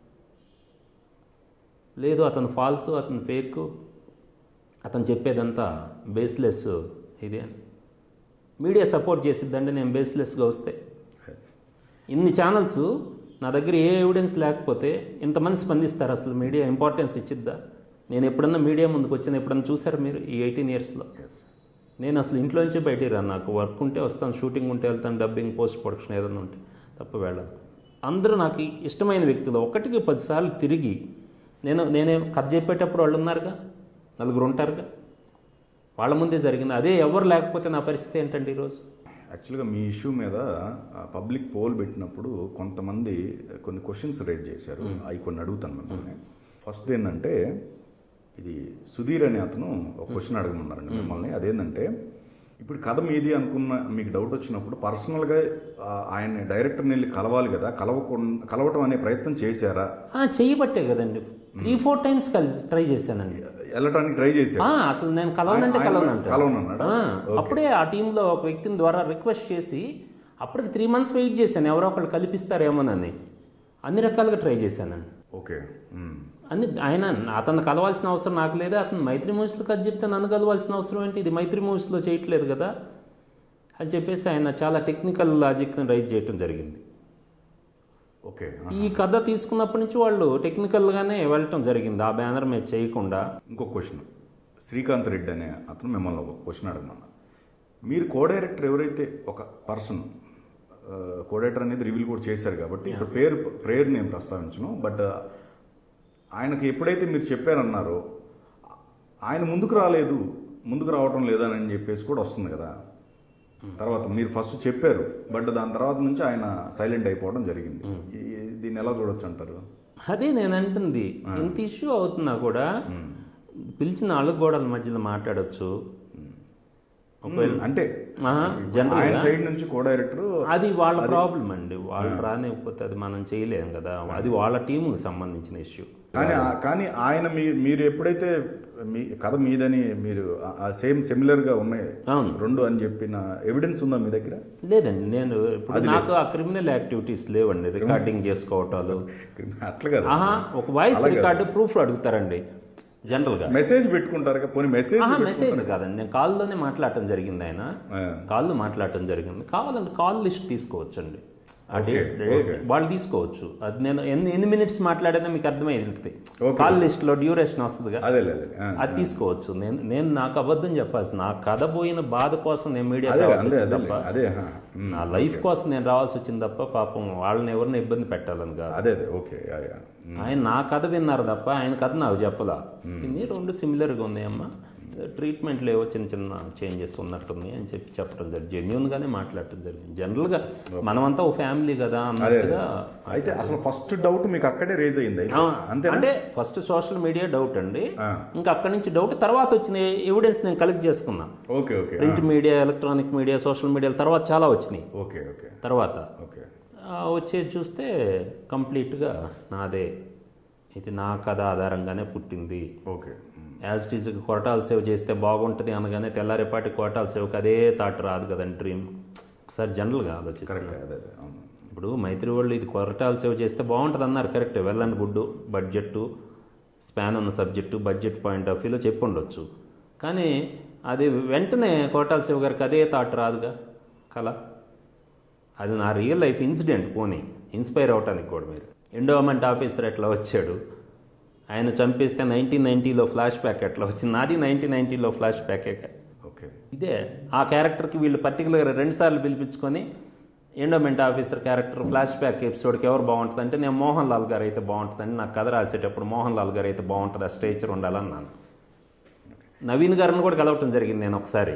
లేదు అతను ఫాల్స్ అతను ఫేక్ అతను చెప్పేదంతా బేస్లెస్ ఇది అని మీడియా సపోర్ట్ చేసిద్దండి నేను బేస్లెస్గా వస్తే ఇన్ని ఛానల్స్ నా దగ్గర ఏ ఎవిడెన్స్ లేకపోతే ఇంతమంది స్పందిస్తారు అసలు మీడియా ఇంపార్టెన్స్ ఇచ్చిద్దా నేను ఎప్పుడన్నా మీడియా ముందుకు వచ్చిన ఎప్పుడన్నా చూసారు మీరు ఈ ఎయిటీన్ ఇయర్స్లో నేను అసలు ఇంట్లోంచి బయటికి రాను నాకు వర్క్ ఉంటే వస్తాను షూటింగ్ ఉంటే వెళ్తాను డబ్బింగ్ పోస్ట్ ప్రొడక్షన్ ఏదైనా ఉంటే తప్ప వెళ్ళను అందరూ నాకు ఇష్టమైన వ్యక్తులు ఒకటికి పదిసార్లు తిరిగి నేను నేనే కథ చెప్పేటప్పుడు వాళ్ళు ఉన్నారుగా నలుగురు ఉంటారుగా వాళ్ళ ముందే జరిగింది అదే ఎవరు లేకపోతే నా పరిస్థితి ఏంటండి ఈరోజు యాక్చువల్గా మీ ఇష్యూ మీద పబ్లిక్ పోల్ పెట్టినప్పుడు కొంతమంది కొన్ని క్వశ్చన్స్ రేట్ చేశారు అవి కొన్ని అడుగుతాను మిమ్మల్ని ఫస్ట్ ఏంటంటే ఇది సుధీర్ అనే అతను ఒక క్వశ్చన్ అడగమన్నారండి మిమ్మల్ని అదేంటంటే ఇప్పుడు కథ మీది అనుకున్న మీకు డౌట్ వచ్చినప్పుడు పర్సనల్గా ఆయన డైరెక్టర్ని వెళ్ళి కలవాలి కదా కలవకుండా కలవటం అనే ప్రయత్నం చేశారా ఆ, చేయబట్టే కదండి త్రీ ఫోర్ టైమ్స్ కలిసి ట్రై చేశానండి వెళ్ళటానికి ట్రై చేశారు ఆ, అసలు నేను కలవనంటే ఆయన- కలవనంటే కలవనన్నాడా? అప్పుడే ఆ టీంలో ఒక వ్యక్తిని ద్వారా రిక్వెస్ట్ చేసి అప్పటికి త్రీ మంత్స్ వెయిట్ చేశాను ఎవరో ఒకళ్ళు కల్పిస్తారేమోనని అన్ని రకాలుగా ట్రై చేశానండి ఓకే ఉమ్. అన్ని ఆయన అతను కలవాల్సిన అవసరం నాకు లేదా అతను మైత్రి మూవీస్లో కథ చెప్తే నన్ను కలవాల్సిన అవసరం ఏంటి ఇది మైత్రి మూవీస్లో చేయట్లేదు కదా అని చెప్పేసి ఆయన చాలా టెక్నికల్ లాజిక్ని రైజ్ చేయటం జరిగింది ఓకే ఈ కథ తీసుకున్నప్పటి నుంచి వాళ్ళు టెక్నికల్గానే వెళ్ళటం జరిగింది ఆ బ్యానర్ మీద చేయకుండా ఇంకో క్వశ్చన్ శ్రీకాంత్ రెడ్డి అనే అతను మిమ్మల్ని ఒక క్వశ్చన్ అడగమన్నా మీరు కో డైరెక్టర్ ఎవరైతే ఒక పర్సన్ కో డైరెక్టర్ అనేది రివీల్ కూడా చేశారు కాబట్టి ఇప్పుడు పేరు ప్రేయర్ నేను ప్రస్తావించను బట్ ఆయనకి ఎప్పుడైతే మీరు చెప్పారన్నారో ఆయన ముందుకు రాలేదు ముందుకు రావటం లేదని చెప్పేసి కూడా వస్తుంది కదా తర్వాత మీరు ఫస్ట్ చెప్పారు బట్ దాని తర్వాత నుంచి ఆయన సైలెంట్ అయిపోవడం జరిగింది ఈ- దీన్ని ఎలా చూడొచ్చు అంటారు అదే నేను అంటుంది ఇంత ఇష్యూ అవుతున్నా కూడా పిలిచిన అలుగోడల మధ్యలో మాట్లాడొచ్చు ఒకవేళ అంటే ఆహా, ఆయన జనరల్గా సైడ్ నుంచి కో డైరెక్టర్ అది వాళ్ళ ప్రాబ్లం అండి వాళ్ళు రానివ్వకపోతే అది మనం చేయలేం కదా అది వాళ్ళ టీముకి సంబంధించిన ఇష్యూ కానీ ఆ- కానీ ఆయన మీ మీరు ఎప్పుడైతే మీ కథ మీదని మీరు ఆ సేమ్ సిమిలర్ గా ఉన్నాయి అవును రెండు అని చెప్పిన ఎవిడెన్స్ ఉందా మీ దగ్గర లేదండి నేను ఇప్పుడు నాకు ఆ క్రిమినల్ యాక్టివిటీస్ లేవండి రికార్డింగ్ చేసుకోవటాలు అట్లా కదా ఆహా ఒక వాయిస్ రికార్డు ప్రూఫ్ అడుగుతారండి జనరల్గా మెసేజ్ పెట్టుకుంటారు కదా పోనీ మెసేజ్ ఆహా మెసేజ్ కాదండి నేను కాల్లోనే మాట్లాడటం జరిగింది ఆయన కాల్లో మాట్లాడటం జరిగింది కావాలంటే కాల్ లిస్ట్ తీసుకోవచ్చండి ఆ Okay, డేట్ డేట్ వాళ్ళు తీసుకోవచ్చు అది నేను ఎన్ని ఎన్ని మినిట్స్ మాట్లాడినా మీకు అర్థమైంది ఉంటుంది కాల్ లిస్ట్లో డ్యూరేషన్ వస్తుందిగా అదే లేదు అది తీసుకోవచ్చు నేను నేను నాకు అబద్ధం చెప్పాల్సి నా కథ పోయిన బాధ కోసం నేను మీడియా అదే రావాల్సి అదే వచ్చింది అదే తప్ప అదే హా, ఉమ్. నా లైఫ్ కోసం నేను రావాల్సి వచ్చింది తప్ప పాపం వాళ్ళని ఎవరిని ఇబ్బంది పెట్టాలని కాదు అదే అదే ఓకే యా, యా. ఆయన నా కథ విన్నారు తప్ప ఆయన కథ నాకు చెప్పలా ఇన్ని రెండు సిమిలర్గా ఉన్నాయమ్మా ట్రీట్మెంట్లో ఏవో చిన్న చిన్న చేంజెస్ ఉన్నట్టున్నాయి అని చెప్పి చెప్పడం జరిగింది జెన్యున్గానే మాట్లాడటం జరిగింది జనరల్గా మనమంతా ఒక ఫ్యామిలీ కదా అన్నట్టుగా అయితే అసలు ఫస్ట్ డౌట్ మీకు అక్కడే రేజ్ అయింది అయితే ఆ, అంతే అంటే ఫస్ట్ సోషల్ మీడియా డౌట్ అండి ఆ. ఇంకా అక్కడి నుంచి డౌట్ తర్వాత వచ్చిన ఎవిడెన్స్ నేను కలెక్ట్ చేసుకున్నా okay okay print media electronic media social media తర్వాత చాలా వచ్చినాయి ఓకే ఓకే తర్వాత ఓకే ఆ, వచ్చేది చూస్తే కంప్లీట్గా నాదే ఇది నా కథ ఆధారంగానే పుట్టింది okay um. As it is Koratala save చేస్తే బాగుంటుంది అనగానే తెల్లారేపాటి కొరటాలు సేవకి అదే థాట్ రాదు కదండి డ్రీమ్ ఒకసారి జనరల్గా ఆలోచిస్తాను కరెక్ట్ అదే అదే అవును ఇప్పుడు మైత్రి వాళ్ళు ఇది కొరటాలు సేవ్ చేస్తే బాగుంటుంది అన్నారు correct well and good budget span ఉన్న సబ్జెక్టు బడ్జెట్ పాయింట్ ఆఫ్ వ్యూలో చెప్పి ఉండొచ్చు కానీ అది వెంటనే కొరటాల శివ గారికి అదే థాట్ రాదుగా కళ అది నా రియల్ లైఫ్ ఇన్సిడెంట్ పోనీ ఇన్స్పైర్ అవటానికి కూడా మీరు ఎండోమెంట్ ఆఫీసర్ ఎట్లా వచ్చాడు ఆయన చంపేస్తే నైన్టీన్ నైంటీలో ఫ్లాష్ బ్యాక్ ఎట్లా వచ్చింది నాది నైన్టీన్ నైంటీలో ఫ్లాష్ బ్యాకే ఓకే ఇదే ఆ క్యారెక్టర్కి వీళ్ళు పర్టికులర్గా రెండుసార్లు పిలిపించుకొని endowment officer character flash back ఎపిసోడ్కి ఎవరు బాగుంటుంది అంటే నేను మోహన్ లాల్ గారు అయితే బాగుంటుందని నాకు కథ రాసేటప్పుడు మోహన్ లాల్ గారు అయితే బాగుంటుంది ఆ స్టేచర్ ఉండాలన్నాను నవీన్ గారిని కూడా కలవటం జరిగింది నేను ఒకసారి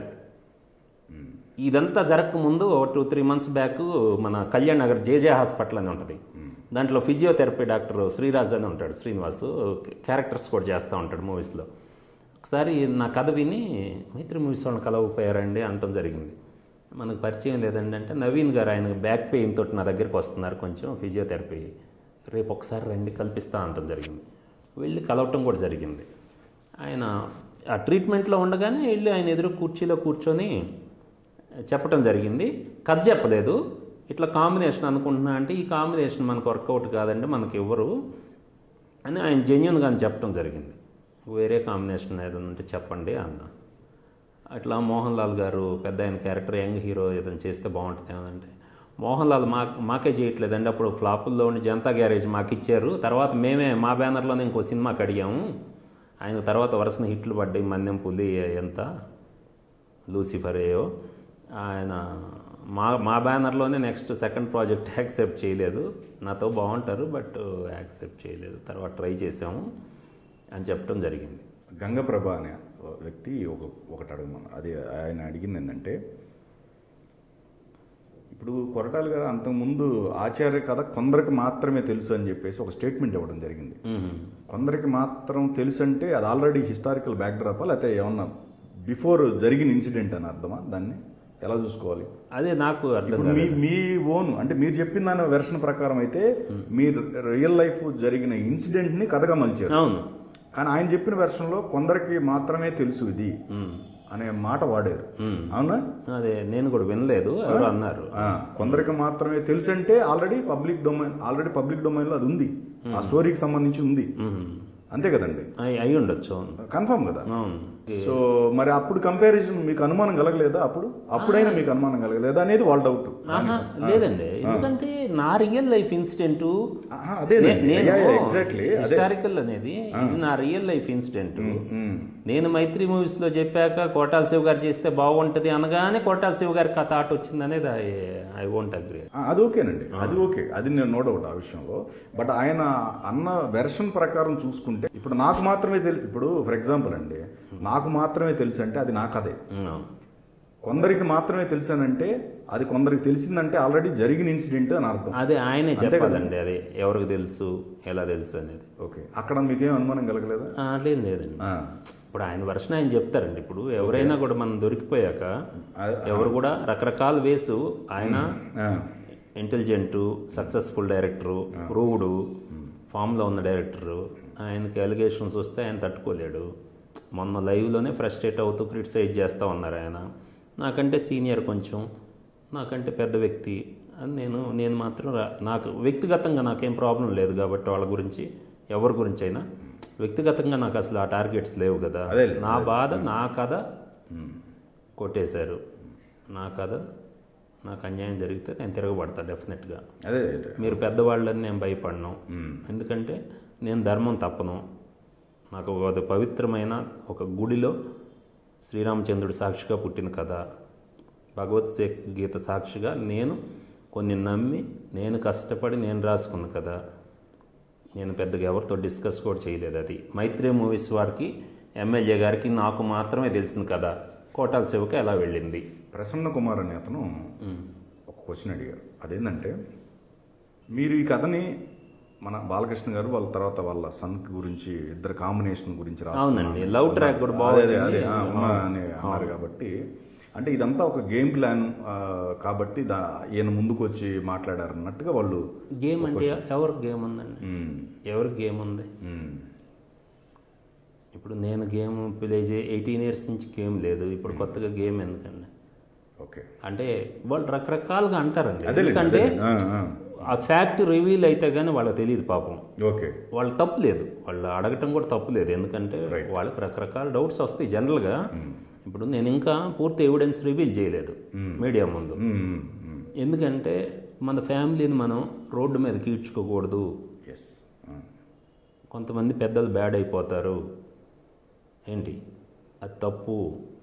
ఇదంతా జరగకముందు ఒక టూ త్రీ మంత్స్ బ్యాక్ మన కళ్యాణ్ నగర్ జేజే హాస్పిటల్ అని ఉంటుంది దాంట్లో ఫిజియోథెరపీ డాక్టర్ శ్రీరాజ్ అని ఉంటాడు శ్రీనివాస్ క్యారెక్టర్స్ కూడా చేస్తూ ఉంటాడు మూవీస్లో ఒకసారి నా కథ విని మైత్రి మూవీస్ వాళ్ళని కలవకపోయారండి అనటం జరిగింది మనకు పరిచయం లేదండి అంటే నవీన్ గారు ఆయన బ్యాక్ పెయిన్ తోటి నా దగ్గరికి వస్తున్నారు కొంచెం ఫిజియోథెరపీ రేపు ఒకసారి రండి కల్పిస్తా అనటం జరిగింది వెళ్ళి కలవటం కూడా జరిగింది ఆయన ఆ ట్రీట్మెంట్లో ఉండగానే వెళ్ళి ఆయన ఎదురు కుర్చీలో కూర్చొని చెప్పటం జరిగింది కథ చెప్పలేదు ఇట్లా కాంబినేషన్ అనుకుంటున్నా అంటే ఈ కాంబినేషన్ మనకు వర్కౌట్ కాదండి మనకి ఇవ్వరు అని ఆయన జెన్యున్గా అని చెప్పడం జరిగింది వేరే కాంబినేషన్ ఏదైనా ఉంటే చెప్పండి అన్న అట్లా మోహన్ లాల్ గారు పెద్ద ఆయన క్యారెక్టర్ యంగ్ హీరో ఏదైనా చేస్తే బాగుంటుంది అంటే మోహన్ లాల్ మా మాకే చేయట్లేదండి అప్పుడు ఫ్లాపుల్లో ఉండి జనతా గ్యారేజ్ మాకు ఇచ్చారు తర్వాత మేమే మా బ్యానర్లోనే ఇంకో సినిమాకి అడిగాము ఆయన తర్వాత వరుసన హిట్లు పడ్డాయి మన్యం పులి ఎంత లూసిఫర్ ఏయో ఆయన మా మా బ్యానర్లోనే నెక్స్ట్ సెకండ్ ప్రాజెక్ట్ యాక్సెప్ట్ చేయలేదు నాతో బాగుంటారు బట్ యాక్సెప్ట్ చేయలేదు తర్వాత ట్రై చేసాము అని చెప్పడం జరిగింది గంగప్రభ అనే వ్యక్తి ఒక ఒకటి అడగమన్న అది ఆయన అడిగింది ఏంటంటే ఇప్పుడు కొరటాలు గారు అంతకుముందు ఆచార్య కథ కొందరికి మాత్రమే తెలుసు అని చెప్పేసి ఒక స్టేట్మెంట్ ఇవ్వడం జరిగింది మ్మ్. కొందరికి మాత్రం తెలుసు అంటే అది ఆల్రెడీ హిస్టారికల్ బ్యాక్డ్రాపా లేకపోతే ఏమన్నా బిఫోర్ జరిగిన ఇన్సిడెంట్ అని అర్థమా దాన్ని ఎలా చూసుకోవాలి అదే నాకు అర్థం ఇప్పుడు మీ మీ ఓన్ అంటే మీరు చెప్పిన దాని వెర్షన్ ప్రకారం అయితే మీ రియల్ లైఫ్ జరిగిన ఇన్సిడెంట్ ని కథగా మలిచారు అవును కానీ ఆయన చెప్పిన వెర్షన్లో కొందరికి మాత్రమే తెలుసు ఇది మ్మ్. అనే మాట వాడారు మ్మ్. అవునా అదే నేను కూడా వినలేదు ఎవరు అన్నారు ఆ, కొందరికి మాత్రమే తెలుసు అంటే already public domain already public డొమైన్లో అది ఉంది ఆ స్టోరీకి సంబంధించి ఉంది మ్మ్. అంతే కదండి అయి అయి ఉండొచ్చు అవును కన్ఫర్మ్ కదా అవును సో మరి అప్పుడు కంపారిజన్ మీకు అనుమానం కలగలేదా అప్పుడు అప్పుడైనా మీకు అనుమానం కలగలేదా అనేది వాళ్ళ డౌట్ ఆహా, లేదండి ఎందుకంటే నా రియల్ లైఫ్ ఇన్సిడెంట్ అదే నేను ఎగ్జాక్ట్లీ అదే హిస్టారికల్ అనేది ఇది నా రియల్ లైఫ్ ఇన్సిడెంట్ నేను మైత్రి మూవీస్ లో చెప్పాక కోటాల శివ గారు చేస్తే బాగుంటది అనగానే కోటాల శివ గారికి ఆ థాట్ వచ్చింది అనేది ఐ వోంట్ అగ్రీ ఆ, అది ఓకేనండి అది ఓకే అది నేను నో డౌట్ ఆ విషయంలో బట్ ఆయన అన్న వెర్షన్ ప్రకారం చూసుకుంటే ఇప్పుడు నాకు మాత్రమే తెలుసు ఇప్పుడు ఫర్ ఎగ్జాంపుల్ అండి నాకు మాత్రమే తెలుసు అంటే అది నా కథే కొందరికి మాత్రమే తెలుసానంటే అది కొందరికి తెలిసిందంటే ఆల్రెడీ జరిగిన ఇన్సిడెంట్ అని అర్థం అదే ఆయనే చెప్పాలండి అది ఎవరికి తెలుసు ఎలా తెలుసు అనేది ఓకే అక్కడ మీకేం అనుమానం కలగలేదా ఆ, లేదు లేదండి ఆ, ఇప్పుడు ఆయన వర్షన్ ఆయన చెప్తారండి ఇప్పుడు ఎవరైనా కూడా మనం దొరికిపోయాక అదే- ఎవరు కూడా రకరకాల వేసు ఆయన ఆ, ఇంటెలిజెంటు సక్సెస్ఫుల్ డైరెక్టరు ప్రూవ్డ్ ఫామ్లో ఉన్న డైరెక్టరు ఆయనకి అలిగేషన్స్ వస్తే ఆయన తట్టుకోలేడు మొన్న లైవ్లోనే ఫ్రస్ట్రేట్ అవుతూ క్రిటిసైజ్ చేస్తూ ఉన్నారు ఆయన నాకంటే సీనియర్ కొంచెం నాకంటే పెద్ద వ్యక్తి అని నేను నేను మాత్రం రా- నాకు వ్యక్తిగతంగా నాకేం ప్రాబ్లం లేదు కాబట్టి వాళ్ళ గురించి ఎవరి గురించి అయినా వ్యక్తిగతంగా నాకు అసలు ఆ టార్గెట్స్ లేవు కదా అదేలే, నా బాధ నా కథ ఉమ్, కొట్టేశారు నా కథ నాకు అన్యాయం జరిగితే నేను తిరగబడతా డెఫినెట్గా అదే మీరు పెద్దవాళ్ళని నేను భయపడను ఉమ్, ఎందుకంటే నేను ధర్మం తప్పను నాకు ఒక పవిత్రమైన ఒక గుడిలో శ్రీరామచంద్రుడి సాక్షిగా పుట్టిన కథ భగవత్ గీత సాక్షిగా నేను కొన్ని నమ్మి నేను కష్టపడి నేను రాసుకున్న కథ నేను పెద్దగా ఎవరితో డిస్కస్ కూడా చేయలేదు అది మైత్రి మూవీస్ వారికి ఎమ్మెల్యే గారికి నాకు మాత్రమే తెలిసిన కథ కోటాల శివకి ఎలా వెళ్ళింది ప్రసన్న కుమార్ అనే అతను ఒక క్వశ్చన్ అడిగారు అదేంటంటే మీరు ఈ కథని మన బాలకృష్ణ గారు వాళ్ళ తర్వాత వాళ్ళ సన్ గురించి ఇద్దరు కాంబినేషన్ గురించి రాసుకున్నారు. అవునండి, love track కూడా బాగా అదే, అదే, వచ్చింది. ఆ, ఉన్నా అని అన్నారు కాబట్టి అంటే ఇదంతా ఒక గేమ్ ప్లాన్ ఆ, కాబట్టి దా ఈయన ముందుకు వచ్చి మాట్లాడారు అన్నట్టుగా వాళ్ళు గేమ్ అంటే ఎవరికి గేమ్ ఉందండి ఉమ్, ఎవరికి గేమ్ ఉంది ఉమ్, ఇప్పుడు నేను గేమ్ ప్లే చే ఎయిటీన్ ఇయర్స్ నుంచి గేమ్ లేదు ఇప్పుడు కొత్తగా గేమ్ ఎందుకండి ఓకే అంటే వాళ్ళు రకరకాలుగా అంటారండి అదే ఎందుకంటే ఆ ఫ్యాక్ట్ రివీల్ అయితే కానీ వాళ్ళకి తెలియదు పాపం ఓకే వాళ్ళు తప్పు లేదు వాళ్ళు అడగటం కూడా తప్పు లేదు ఎందుకంటే Right. వాళ్ళకి రకరకాల డౌట్స్ వస్తాయి జనరల్గా ఇప్పుడు నేను ఇంకా పూర్తి ఎవిడెన్స్ రివీల్ చేయలేదు మీడియా ముందు ఉమ్, ఉమ్, ఎందుకంటే మన ఫ్యామిలీని మనం రోడ్డు మీద కీడ్చుకోకూడదు ఎస్ కొంతమంది పెద్దలు బ్యాడ్ అయిపోతారు ఏంటి అది తప్పు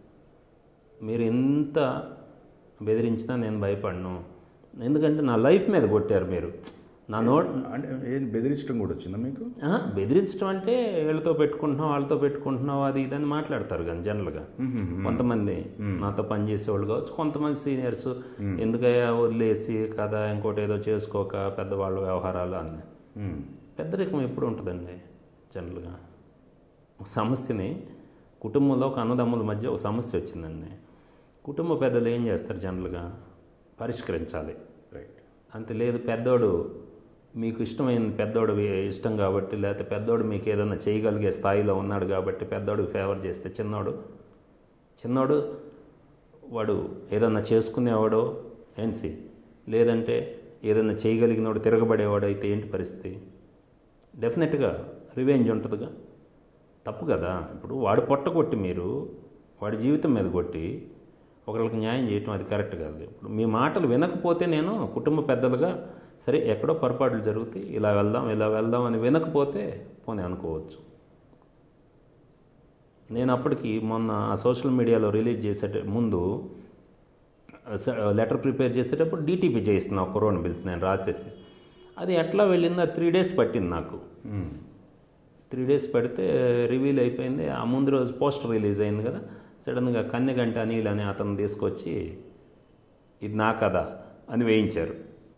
మీరు ఎంత బెదిరించినా నేను భయపడను ఎందుకంటే నా లైఫ్ మీద కొట్టారు మీరు నా నోట్ అంటే ఏం బెదిరించడం కూడా వచ్చిందా మీకు ఆ, బెదిరించడం అంటే వీళ్ళతో పెట్టుకుంటున్నావు వాళ్ళతో పెట్టుకుంటున్నావు అది ఇదని మాట్లాడతారు కానీ జనరల్గా కొంతమంది నాతో పనిచేసే వాళ్ళు కావచ్చు కొంతమంది సీనియర్స్ ఎందుకయ్యా వదిలేసి కదా ఇంకోటి ఏదో చేసుకోక పెద్దవాళ్ళ వ్యవహారాలు అన్నీ ఉమ్, పెద్దరికం ఎప్పుడు ఉంటుందండి జనరల్గా ఒక సమస్యని కుటుంబంలో ఒక అన్నదమ్ముల మధ్య ఒక సమస్య వచ్చిందండి కుటుంబ పెద్దలు ఏం చేస్తారు జనరల్గా పరిష్కరించాలి రైట్ అంతే లేదు పెద్దోడు మీకు ఇష్టమైన పెద్దోడు ఇష్టం కాబట్టి లేకపోతే పెద్దోడు మీకు ఏదైనా చేయగలిగే స్థాయిలో ఉన్నాడు కాబట్టి పెద్దోడికి ఫేవర్ చేస్తే చిన్నోడు చిన్నోడు వాడు ఏదన్నా చేసుకునేవాడో ఏన్సి లేదంటే ఏదన్నా చేయగలిగినోడు తిరగబడేవాడు అయితే ఏంటి పరిస్థితి డెఫినెట్గా రివెంజ్ ఉంటుందిగా తప్పు కదా ఇప్పుడు వాడు పొట్ట కొట్టి మీరు వాడి జీవితం మీద కొట్టి ఒకరికి న్యాయం చేయటం అది కరెక్ట్ కాదు ఇప్పుడు మీ మాటలు వినకపోతే నేను కుటుంబ పెద్దలుగా సరే ఎక్కడో పొరపాట్లు జరుగుతాయి ఇలా వెళ్దాం ఇలా వెళ్దాం అని వినకపోతే పోనీ అనుకోవచ్చు నేను అప్పటికి మొన్న ఆ సోషల్ మీడియాలో రిలీజ్ చేసే ముందు లెటర్ ప్రిపేర్ చేసేటప్పుడు డీటీపీ చేయిస్తున్నా ఒక కరోనా బిల్స్ నేను రాసేసి అది ఎట్లా వెళ్ళిందో త్రీ డేస్ పట్టింది నాకు ఉమ్, త్రీ డేస్ పెడితే రివీల్ అయిపోయింది ఆ ముందు రోజు పోస్టర్ రిలీజ్ అయింది కదా సడన్గా కన్నెగంట అనిల్ అని అతను తీసుకొచ్చి ఇది నా కథ అని వేయించారు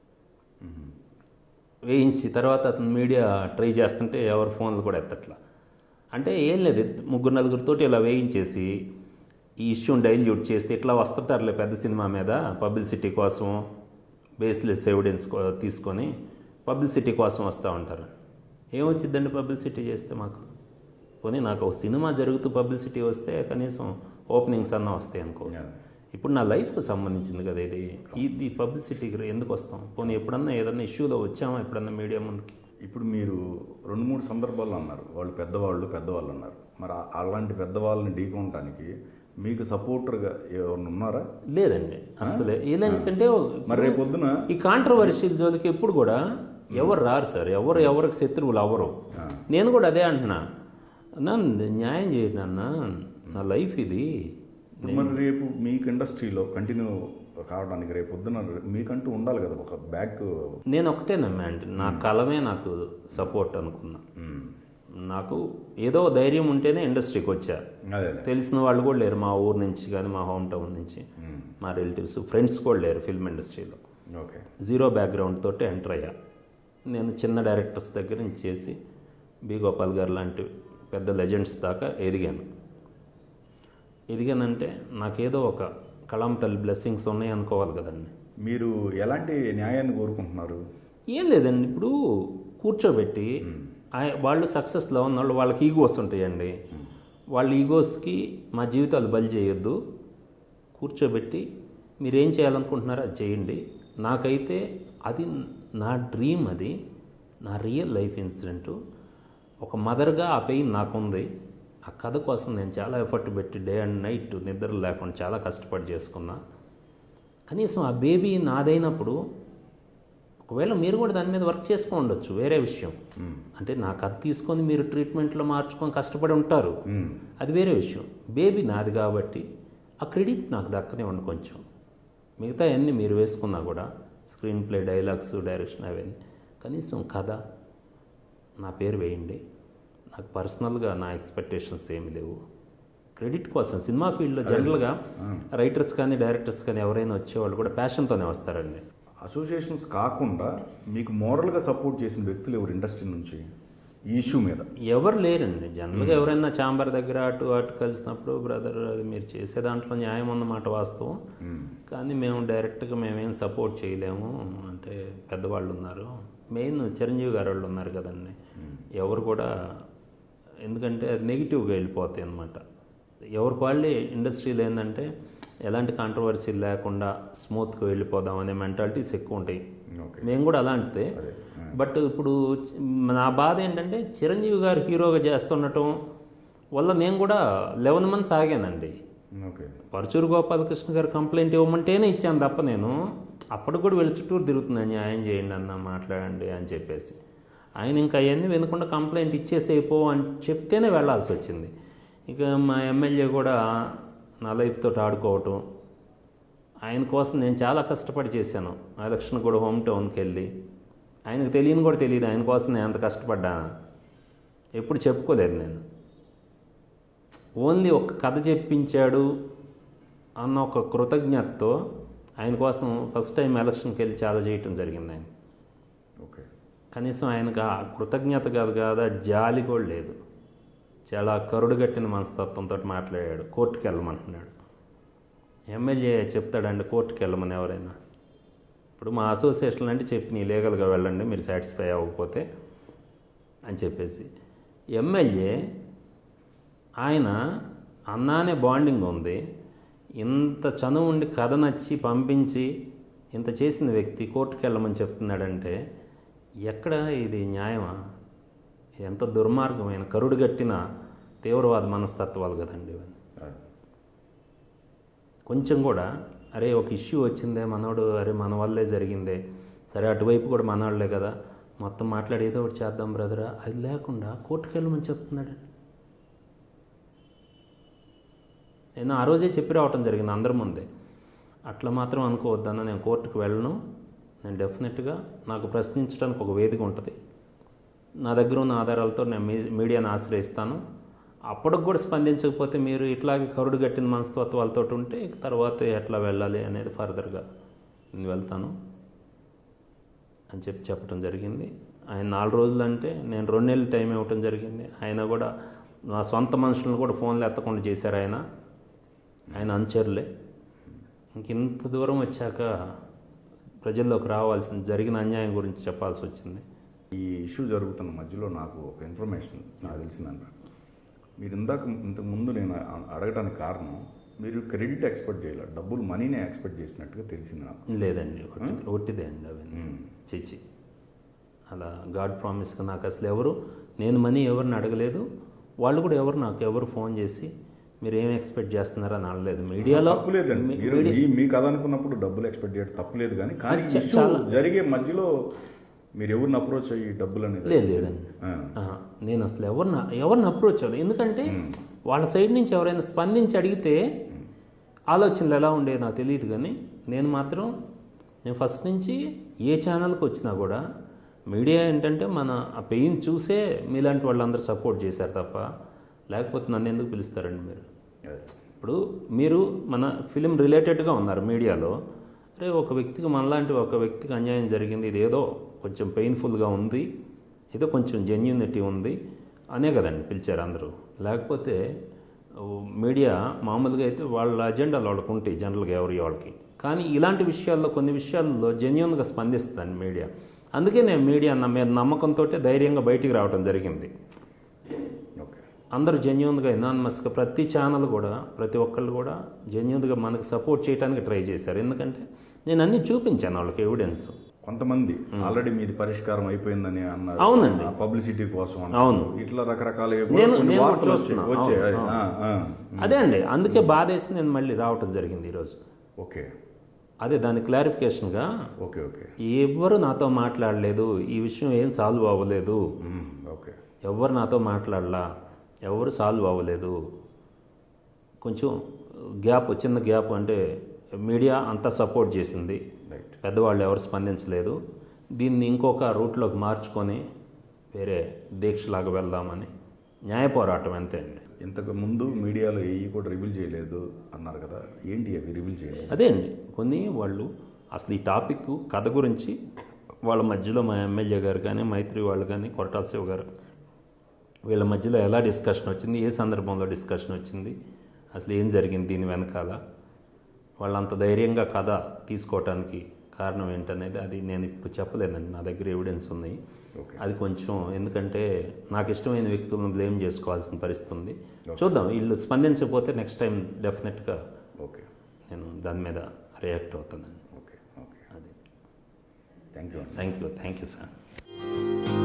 వేయించి తర్వాత అతను మీడియా ట్రై చేస్తుంటే ఎవరు ఫోన్లు కూడా ఎత్తట్లా అంటే ఏం లేదు ముగ్గురు నలుగురితోటి ఇలా వేయించేసి ఈ ఇష్యూని డైల్యూట్ చేస్తే ఇట్లా వస్తుంటారులే పెద్ద సినిమా మీద పబ్లిసిటీ కోసం బేస్లెస్ ఎవిడెన్స్ కో- తీసుకొని పబ్లిసిటీ కోసం వస్తూ ఉంటారు ఏమొచ్చిందండి పబ్లిసిటీ చేస్తే మాకు పోనీ నాకు ఒక సినిమా జరుగుతూ పబ్లిసిటీ వస్తే కనీసం ఓపెనింగ్స్ అన్న వస్తాయి అనుకో Yeah. ఇప్పుడు నా లైఫ్కి సంబంధించింది కదా ఇది ఇది పబ్లిసిటీకి ఎందుకు వస్తాం పోనీ ఎప్పుడన్నా ఏదన్నా ఇష్యూలో వచ్చామా ఎప్పుడన్నా మీడియా ముందుకి ఇప్పుడు మీరు రెండు మూడు సందర్భాలు అన్నారు వాళ్ళు పెద్దవాళ్ళు పెద్దవాళ్ళు అన్నారు మరి ఆ- అలాంటి పెద్దవాళ్ళని ఢీకొనటానికి మీకు సపోర్టర్గా ఎవరు ఉన్నారా లేదండి అసలే ఎందుకంటే మరి రేపు పొద్దున ఈ కాంట్రవర్షియల్ జోలికి ఎప్పుడు కూడా ఎవరు రారు సార్ ఎవరు ఎవరికి శత్రువులు అవ్వరు నేను కూడా అదే అంటున్నా నన్ను న్యాయం చేయండి అన్న నా లైఫ్ ఇది మరి రేపు మీకు ఇండస్ట్రీలో కంటిన్యూ కావడానికి రేపు పొద్దున మీకంటూ ఉండాలి కదా ఒక బ్యాక్ నేను ఒకటే నమ్మా అంటే నా కలమే నాకు సపోర్ట్ అనుకున్నా నాకు ఏదో ధైర్యం ఉంటేనే ఇండస్ట్రీకి వచ్చా అదే తెలిసిన వాళ్ళు కూడా లేరు మా ఊరు నుంచి కానీ మా హోమ్ టౌన్ నుంచి మా రిలేటివ్స్ ఫ్రెండ్స్ కూడా లేరు ఫిల్మ్ ఇండస్ట్రీలో ఓకే జీరో బ్యాక్గ్రౌండ్ తోటి ఎంటర్ అయ్యా నేను చిన్న డైరెక్టర్స్ దగ్గర నుంచి చేసి బి గోపాల్ గారు లాంటి పెద్ద లెజెండ్స్ దాకా ఎదిగాను ఎదిగానంటే నాకేదో ఒక కళాం తల్లి బ్లెస్సింగ్స్ ఉన్నాయి అనుకోవాలి కదండి మీరు ఎలాంటి న్యాయాన్ని కోరుకుంటున్నారు ఏం లేదండి ఇప్పుడు కూర్చోబెట్టి ఆయ- వాళ్ళు సక్సెస్లో ఉన్న వాళ్ళు వాళ్ళకి ఈగోస్ ఉంటాయండి వాళ్ళ ఈగోస్కి మా జీవితాలు బలి చేయొద్దు కూర్చోబెట్టి మీరేం చేయాలనుకుంటున్నారో అది చేయండి నాకైతే అది నా డ్రీమ్ అది నా రియల్ లైఫ్ ఇన్సిడెంట్ ఒక మదర్గా ఆ పెయిన్ నాకుంది ఆ కథ కోసం నేను చాలా ఎఫర్ట్ పెట్టి డే అండ్ నైట్ నిద్ర లేకుండా చాలా కష్టపడి చేసుకున్నా కనీసం ఆ బేబీ నాదైనప్పుడు ఒకవేళ మీరు కూడా దాని మీద వర్క్ చేసుకొని ఉండొచ్చు వేరే విషయం అంటే నా కథ తీసుకొని మీరు ట్రీట్మెంట్లో మార్చుకొని కష్టపడి ఉంటారు మ్మ్. అది వేరే విషయం బేబీ నాది కాబట్టి ఆ క్రెడిట్ నాకు దక్కనివ్వండి కొంచెం మిగతా అన్నీ మీరు వేసుకున్నా కూడా స్క్రీన్ ప్లే డైలాగ్స్ డైరెక్షన్ అవన్నీ కనీసం కథ నా పేరు వేయండి నాకు పర్సనల్గా నా ఎక్స్పెక్టేషన్స్ ఏమి లేవు క్రెడిట్ కోసం సినిమా ఫీల్డ్లో జనరల్గా రైటర్స్ కానీ డైరెక్టర్స్ కానీ ఎవరైనా వచ్చేవాళ్ళు కూడా ప్యాషన్తోనే వస్తారండి అసోసియేషన్స్ కాకుండా మీకు మోరల్గా సపోర్ట్ చేసిన వ్యక్తులు ఎవరు ఇండస్ట్రీ నుంచి ఈ ఇష్యూ మీద ఎవరు లేరండి జనరల్గా ఎవరైనా చాంబర్ దగ్గర అటు అటు కలిసినప్పుడు బ్రదర్ అది మీరు చేసే దాంట్లో న్యాయం అన్నమాట వాస్తవం కానీ మేము డైరెక్ట్గా మేమేం సపోర్ట్ చేయలేము అంటే పెద్దవాళ్ళు ఉన్నారు మెయిన్ చిరంజీవి గారు వాళ్ళు ఉన్నారు కదండి ఎవరు కూడా ఎందుకంటే అది నెగిటివ్గా వెళ్ళిపోతాయి అనమాట ఎవరికి వాళ్ళే ఇండస్ట్రీలో ఏంటంటే ఎలాంటి కాంట్రవర్సీ లేకుండా స్మూత్గా వెళ్ళిపోదాం అనే మెంటాలిటీస్ ఎక్కువ ఉంటాయి ఓకే మేము కూడా అలాంటిదే అదే బట్ ఇప్పుడు చి- నా బాధ ఏంటంటే చిరంజీవి గారు హీరోగా చేస్తుండటం వల్ల నేను కూడా లెవెన్ మంత్స్ ఆగానండి ఓకే పరచూరు గోపాలకృష్ణ గారు కంప్లైంట్ ఇవ్వమంటేనే ఇచ్చాను తప్ప నేను అప్పటికి కూడా వెళ్ళి చుట్టూరు తిరుగుతున్నాను న్యాయం చేయండి అన్న మాట్లాడండి అని చెప్పేసి ఆయన ఇంకా అవన్నీ వినకుండా కంప్లైంట్ ఇచ్చేసేపో అని చెప్తేనే వెళ్ళాల్సి వచ్చింది ఇక మా ఎమ్మెల్యే కూడా నా లైఫ్ తోటి ఆడుకోవటం ఆయన కోసం నేను చాలా కష్టపడి చేశాను ఎలక్షన్ కూడా హోమ్ టౌన్కి వెళ్ళి ఆయనకు తెలియని కూడా తెలియదు ఆయన కోసం నేను ఎంత కష్టపడ్డా ఎప్పుడు చెప్పుకోలేదు నేను ఓన్లీ ఒక కథ చెప్పించాడు అన్న ఒక కృతజ్ఞతతో ఆయన కోసం ఫస్ట్ టైం ఎలక్షన్కి వెళ్ళి చాలా చేయటం జరిగింది ఆయన ఓకే కనీసం ఆయనకు ఆ కృతజ్ఞత కాదు కాదా జాలి కూడా లేదు చాలా కరుడుగట్టిన మనస్తత్వంతో మాట్లాడాడు కోర్టుకి వెళ్ళమంటున్నాడు ఎమ్మెల్యే చెప్తాడండి కోర్టుకి వెళ్ళమని ఎవరైనా ఇప్పుడు మా అసోసియేషన్ అంటే చెప్పి నీ లీగల్గా వెళ్ళండి మీరు సాటిస్ఫై అవ్వకపోతే అని చెప్పేసి ఎమ్మెల్యే ఆయన అన్నానే బాండింగ్ ఉంది ఇంత చనువు ఉండి కథ నచ్చి పంపించి ఇంత చేసిన వ్యక్తి కోర్టుకు వెళ్ళమని చెప్తున్నాడంటే ఎక్కడ ఇది న్యాయమా ఎంత దుర్మార్గమైన కరుడుగట్టిన తీవ్రవాద మనస్తత్వాలు కదండి ఇవన్నీ అదే. కొంచెం కూడా అరే ఒక ఇష్యూ వచ్చిందే మనోడు అరే మన వల్లే జరిగిందే సరే అటువైపు కూడా మనవాళ్ళే కదా మొత్తం మాట్లాడి ఏదో ఒకటి చేద్దాం బ్రదరా అది లేకుండా కోర్టుకు వెళ్ళమని చెప్తున్నాడు నేను ఆ రోజే చెప్పి రావటం జరిగింది అందరి ముందే అట్లా మాత్రం అనుకోవద్దన్న నేను కోర్టుకు వెళ్ళను నేను డెఫినెట్గా నాకు ప్రశ్నించడానికి ఒక వేదిక ఉంటుంది నా దగ్గర ఉన్న ఆధారాలతో నేను మీ మీడియాను ఆశ్రయిస్తాను అప్పటికి కూడా స్పందించకపోతే మీరు ఇట్లాగే కరుడు కట్టిన మనస్తత్వాలతో ఉంటే ఇక తర్వాత ఎట్లా వెళ్ళాలి అనేది ఫర్దర్గా నేను వెళ్తాను అని చెప్పి చెప్పడం జరిగింది ఆయన నాలుగు రోజులు అంటే నేను రెండు నెలలు టైం ఇవ్వటం జరిగింది ఆయన కూడా నా సొంత మనుషులను కూడా ఫోన్లు ఎత్తకుండా చేశారు ఆయన ఆయన అనుచరులే ఇంక ఇంత దూరం వచ్చాక ప్రజల్లోకి రావాల్సిన జరిగిన అన్యాయం గురించి చెప్పాల్సి వచ్చింది ఈ ఇష్యూ జరుగుతున్న మధ్యలో నాకు ఒక ఇన్ఫర్మేషన్ నాకు తెలిసిందంట మీరు ఇందాక ఇంతకు ముందు నేను అ- అడగడానికి కారణం మీరు క్రెడిట్ ఎక్స్పెక్ట్ చేయలేదు డబ్బులు మనీనే ఎక్స్పెక్ట్ చేసినట్టుగా తెలిసింది నాకు లేదండి ఒట్టి- ఒట్టిదే అండి అవన్నీ మ్మ్. చిచ్చి అలా గాడ్ ప్రామిస్గా నాకు అసలు ఎవరు నేను మనీ ఎవరిని అడగలేదు వాళ్ళు కూడా ఎవరు నాకు ఎవరు ఫోన్ చేసి మీరు ఏం ఎక్స్పెక్ట్ చేస్తున్నారని అనలేదు మీడియాలో తప్పులేదండి మీ- మీరు మీడియా- మీ మీ కథ అనుకున్నప్పుడు డబ్బులు ఎక్స్పెక్ట్ చేయడం తప్పులేదు కానీ కానీ చ- issue చాలా- జరిగే మధ్యలో మీరు ఎవరిని అప్రోచ్ అయ్యి డబ్బులు అనేది లేదు లేదండి ఆ, ఆహా, నేను అసలు ఎవరిని ఎవరిని అప్రోచ్ అవ్వలేదు ఎందుకంటే వాళ్ళ సైడ్ నుంచి ఎవరైనా స్పందించి అడిగితే ఆలోచనలు ఎలా ఉండేది నాకు తెలియదు కానీ నేను మాత్రం నేను ఫస్ట్ నుంచి ఏ ఛానల్కి వచ్చినా కూడా మీడియా ఏంటంటే మన ఆ పెయిన్ చూసే మీలాంటి వాళ్ళందరూ సపోర్ట్ చేశారు తప్ప లేకపోతే నన్ను ఎందుకు పిలుస్తారండి మీరు అదే. ఇప్పుడు మీరు మన ఫిలిం రిలేటెడ్గా ఉన్నారు మీడియాలో అరే ఒక వ్యక్తికి మనలాంటి ఒక వ్యక్తికి అన్యాయం జరిగింది ఇది ఏదో కొంచెం పెయిన్ఫుల్గా ఉంది ఏదో కొంచెం జెన్యూనిటీ ఉంది అనే కదండి పిలిచారు అందరూ లేకపోతే మీడియా మామూలుగా అయితే వాళ్ళ అజెండాలు వాళ్ళకు ఉంటాయి జనరల్గా ఎవరి వాళ్ళకి కానీ ఇలాంటి విషయాల్లో కొన్ని విషయాల్లో జెన్యున్గా స్పందిస్తుంది మీడియా అందుకే నేను మీడియా నా మీద నమ్మకంతో ధైర్యంగా బయటికి రావడం జరిగింది ఓకే అందరూ జెన్యున్గా ఎనానమస్గా ప్రతి ఛానల్ కూడా ప్రతి ఒక్కళ్ళు కూడా జెన్యున్గా మనకు సపోర్ట్ చేయడానికి ట్రై చేశారు ఎందుకంటే నేను అన్నీ చూపించాను వాళ్ళకి ఎవిడెన్స్ కొంతమంది ఆల్రెడీ మీది పరిష్కారం అయిపోయిందని అన్నారు అవునండి. పబ్లిసిటీ కోసం అన్నారు. అవును. ఇట్లా రకరకాలుగా నేను- కొన్ని నేను వార్తలు కూడా వచ్చాయి చూస్తున్నా. వచ్చాయి. అవును, ఆ, ఆ. అదే అండి అందుకే బాధేసి నేను మళ్ళీ రావటం జరిగింది ఈరోజు ఓకే అదే దాని క్లారిఫికేషన్గా ఓకే ఓకే ఎవ్వరు నాతో మాట్లాడలేదు ఈ విషయం ఏం సాల్వ్ అవ్వలేదు మ్మ్. ఓకే ఎవరు నాతో మాట్లాడలా ఎవరు సాల్వ్ అవ్వలేదు కొంచెం గ్యాప్ చిన్న గ్యాప్ అంటే మీడియా అంతా సపోర్ట్ చేసింది రైట్ పెద్దవాళ్ళు ఎవరు స్పందించలేదు దీన్ని ఇంకొక రూట్లోకి మార్చుకొని వేరే దీక్షలాగా వెళ్దామని న్యాయ పోరాటం అంతే అండి ఇంతకు ముందు మీడియాలో ఏవి కూడా రివీల్ చేయలేదు అన్నారు కదా ఏంటి అవి రివీల్ చేయలేదు అదే అండి కొన్ని వాళ్ళు అసలు ఈ టాపిక్ కథ గురించి వాళ్ళ మధ్యలో మా ఎమ్మెల్యే గారు కానీ మైత్రి వాళ్ళు కానీ కొరటాల శివ గారు వీళ్ళ మధ్యలో ఎలా డిస్కషన్ వచ్చింది ఏ సందర్భంలో డిస్కషన్ వచ్చింది అసలు ఏం జరిగింది దీని వెనకాల వాళ్ళంత ధైర్యంగా కథ తీసుకోవటానికి కారణం ఏంటనేది అది నేను ఇప్పుడు చెప్పలేనండి నా దగ్గర ఎవిడెన్స్ ఉన్నాయి ఓకే అది కొంచెం ఎందుకంటే నాకు ఇష్టమైన వ్యక్తులను బ్లేమ్ చేసుకోవాల్సిన పరిస్థితి ఉంది చూద్దాం వీళ్ళు స్పందించకపోతే నెక్స్ట్ టైం డెఫినెట్గా ఓకే నేను దాని మీద రియాక్ట్ అవుతానండి ఓకే ఓకే అది థ్యాంక్ యూ అండి thank you thank you sir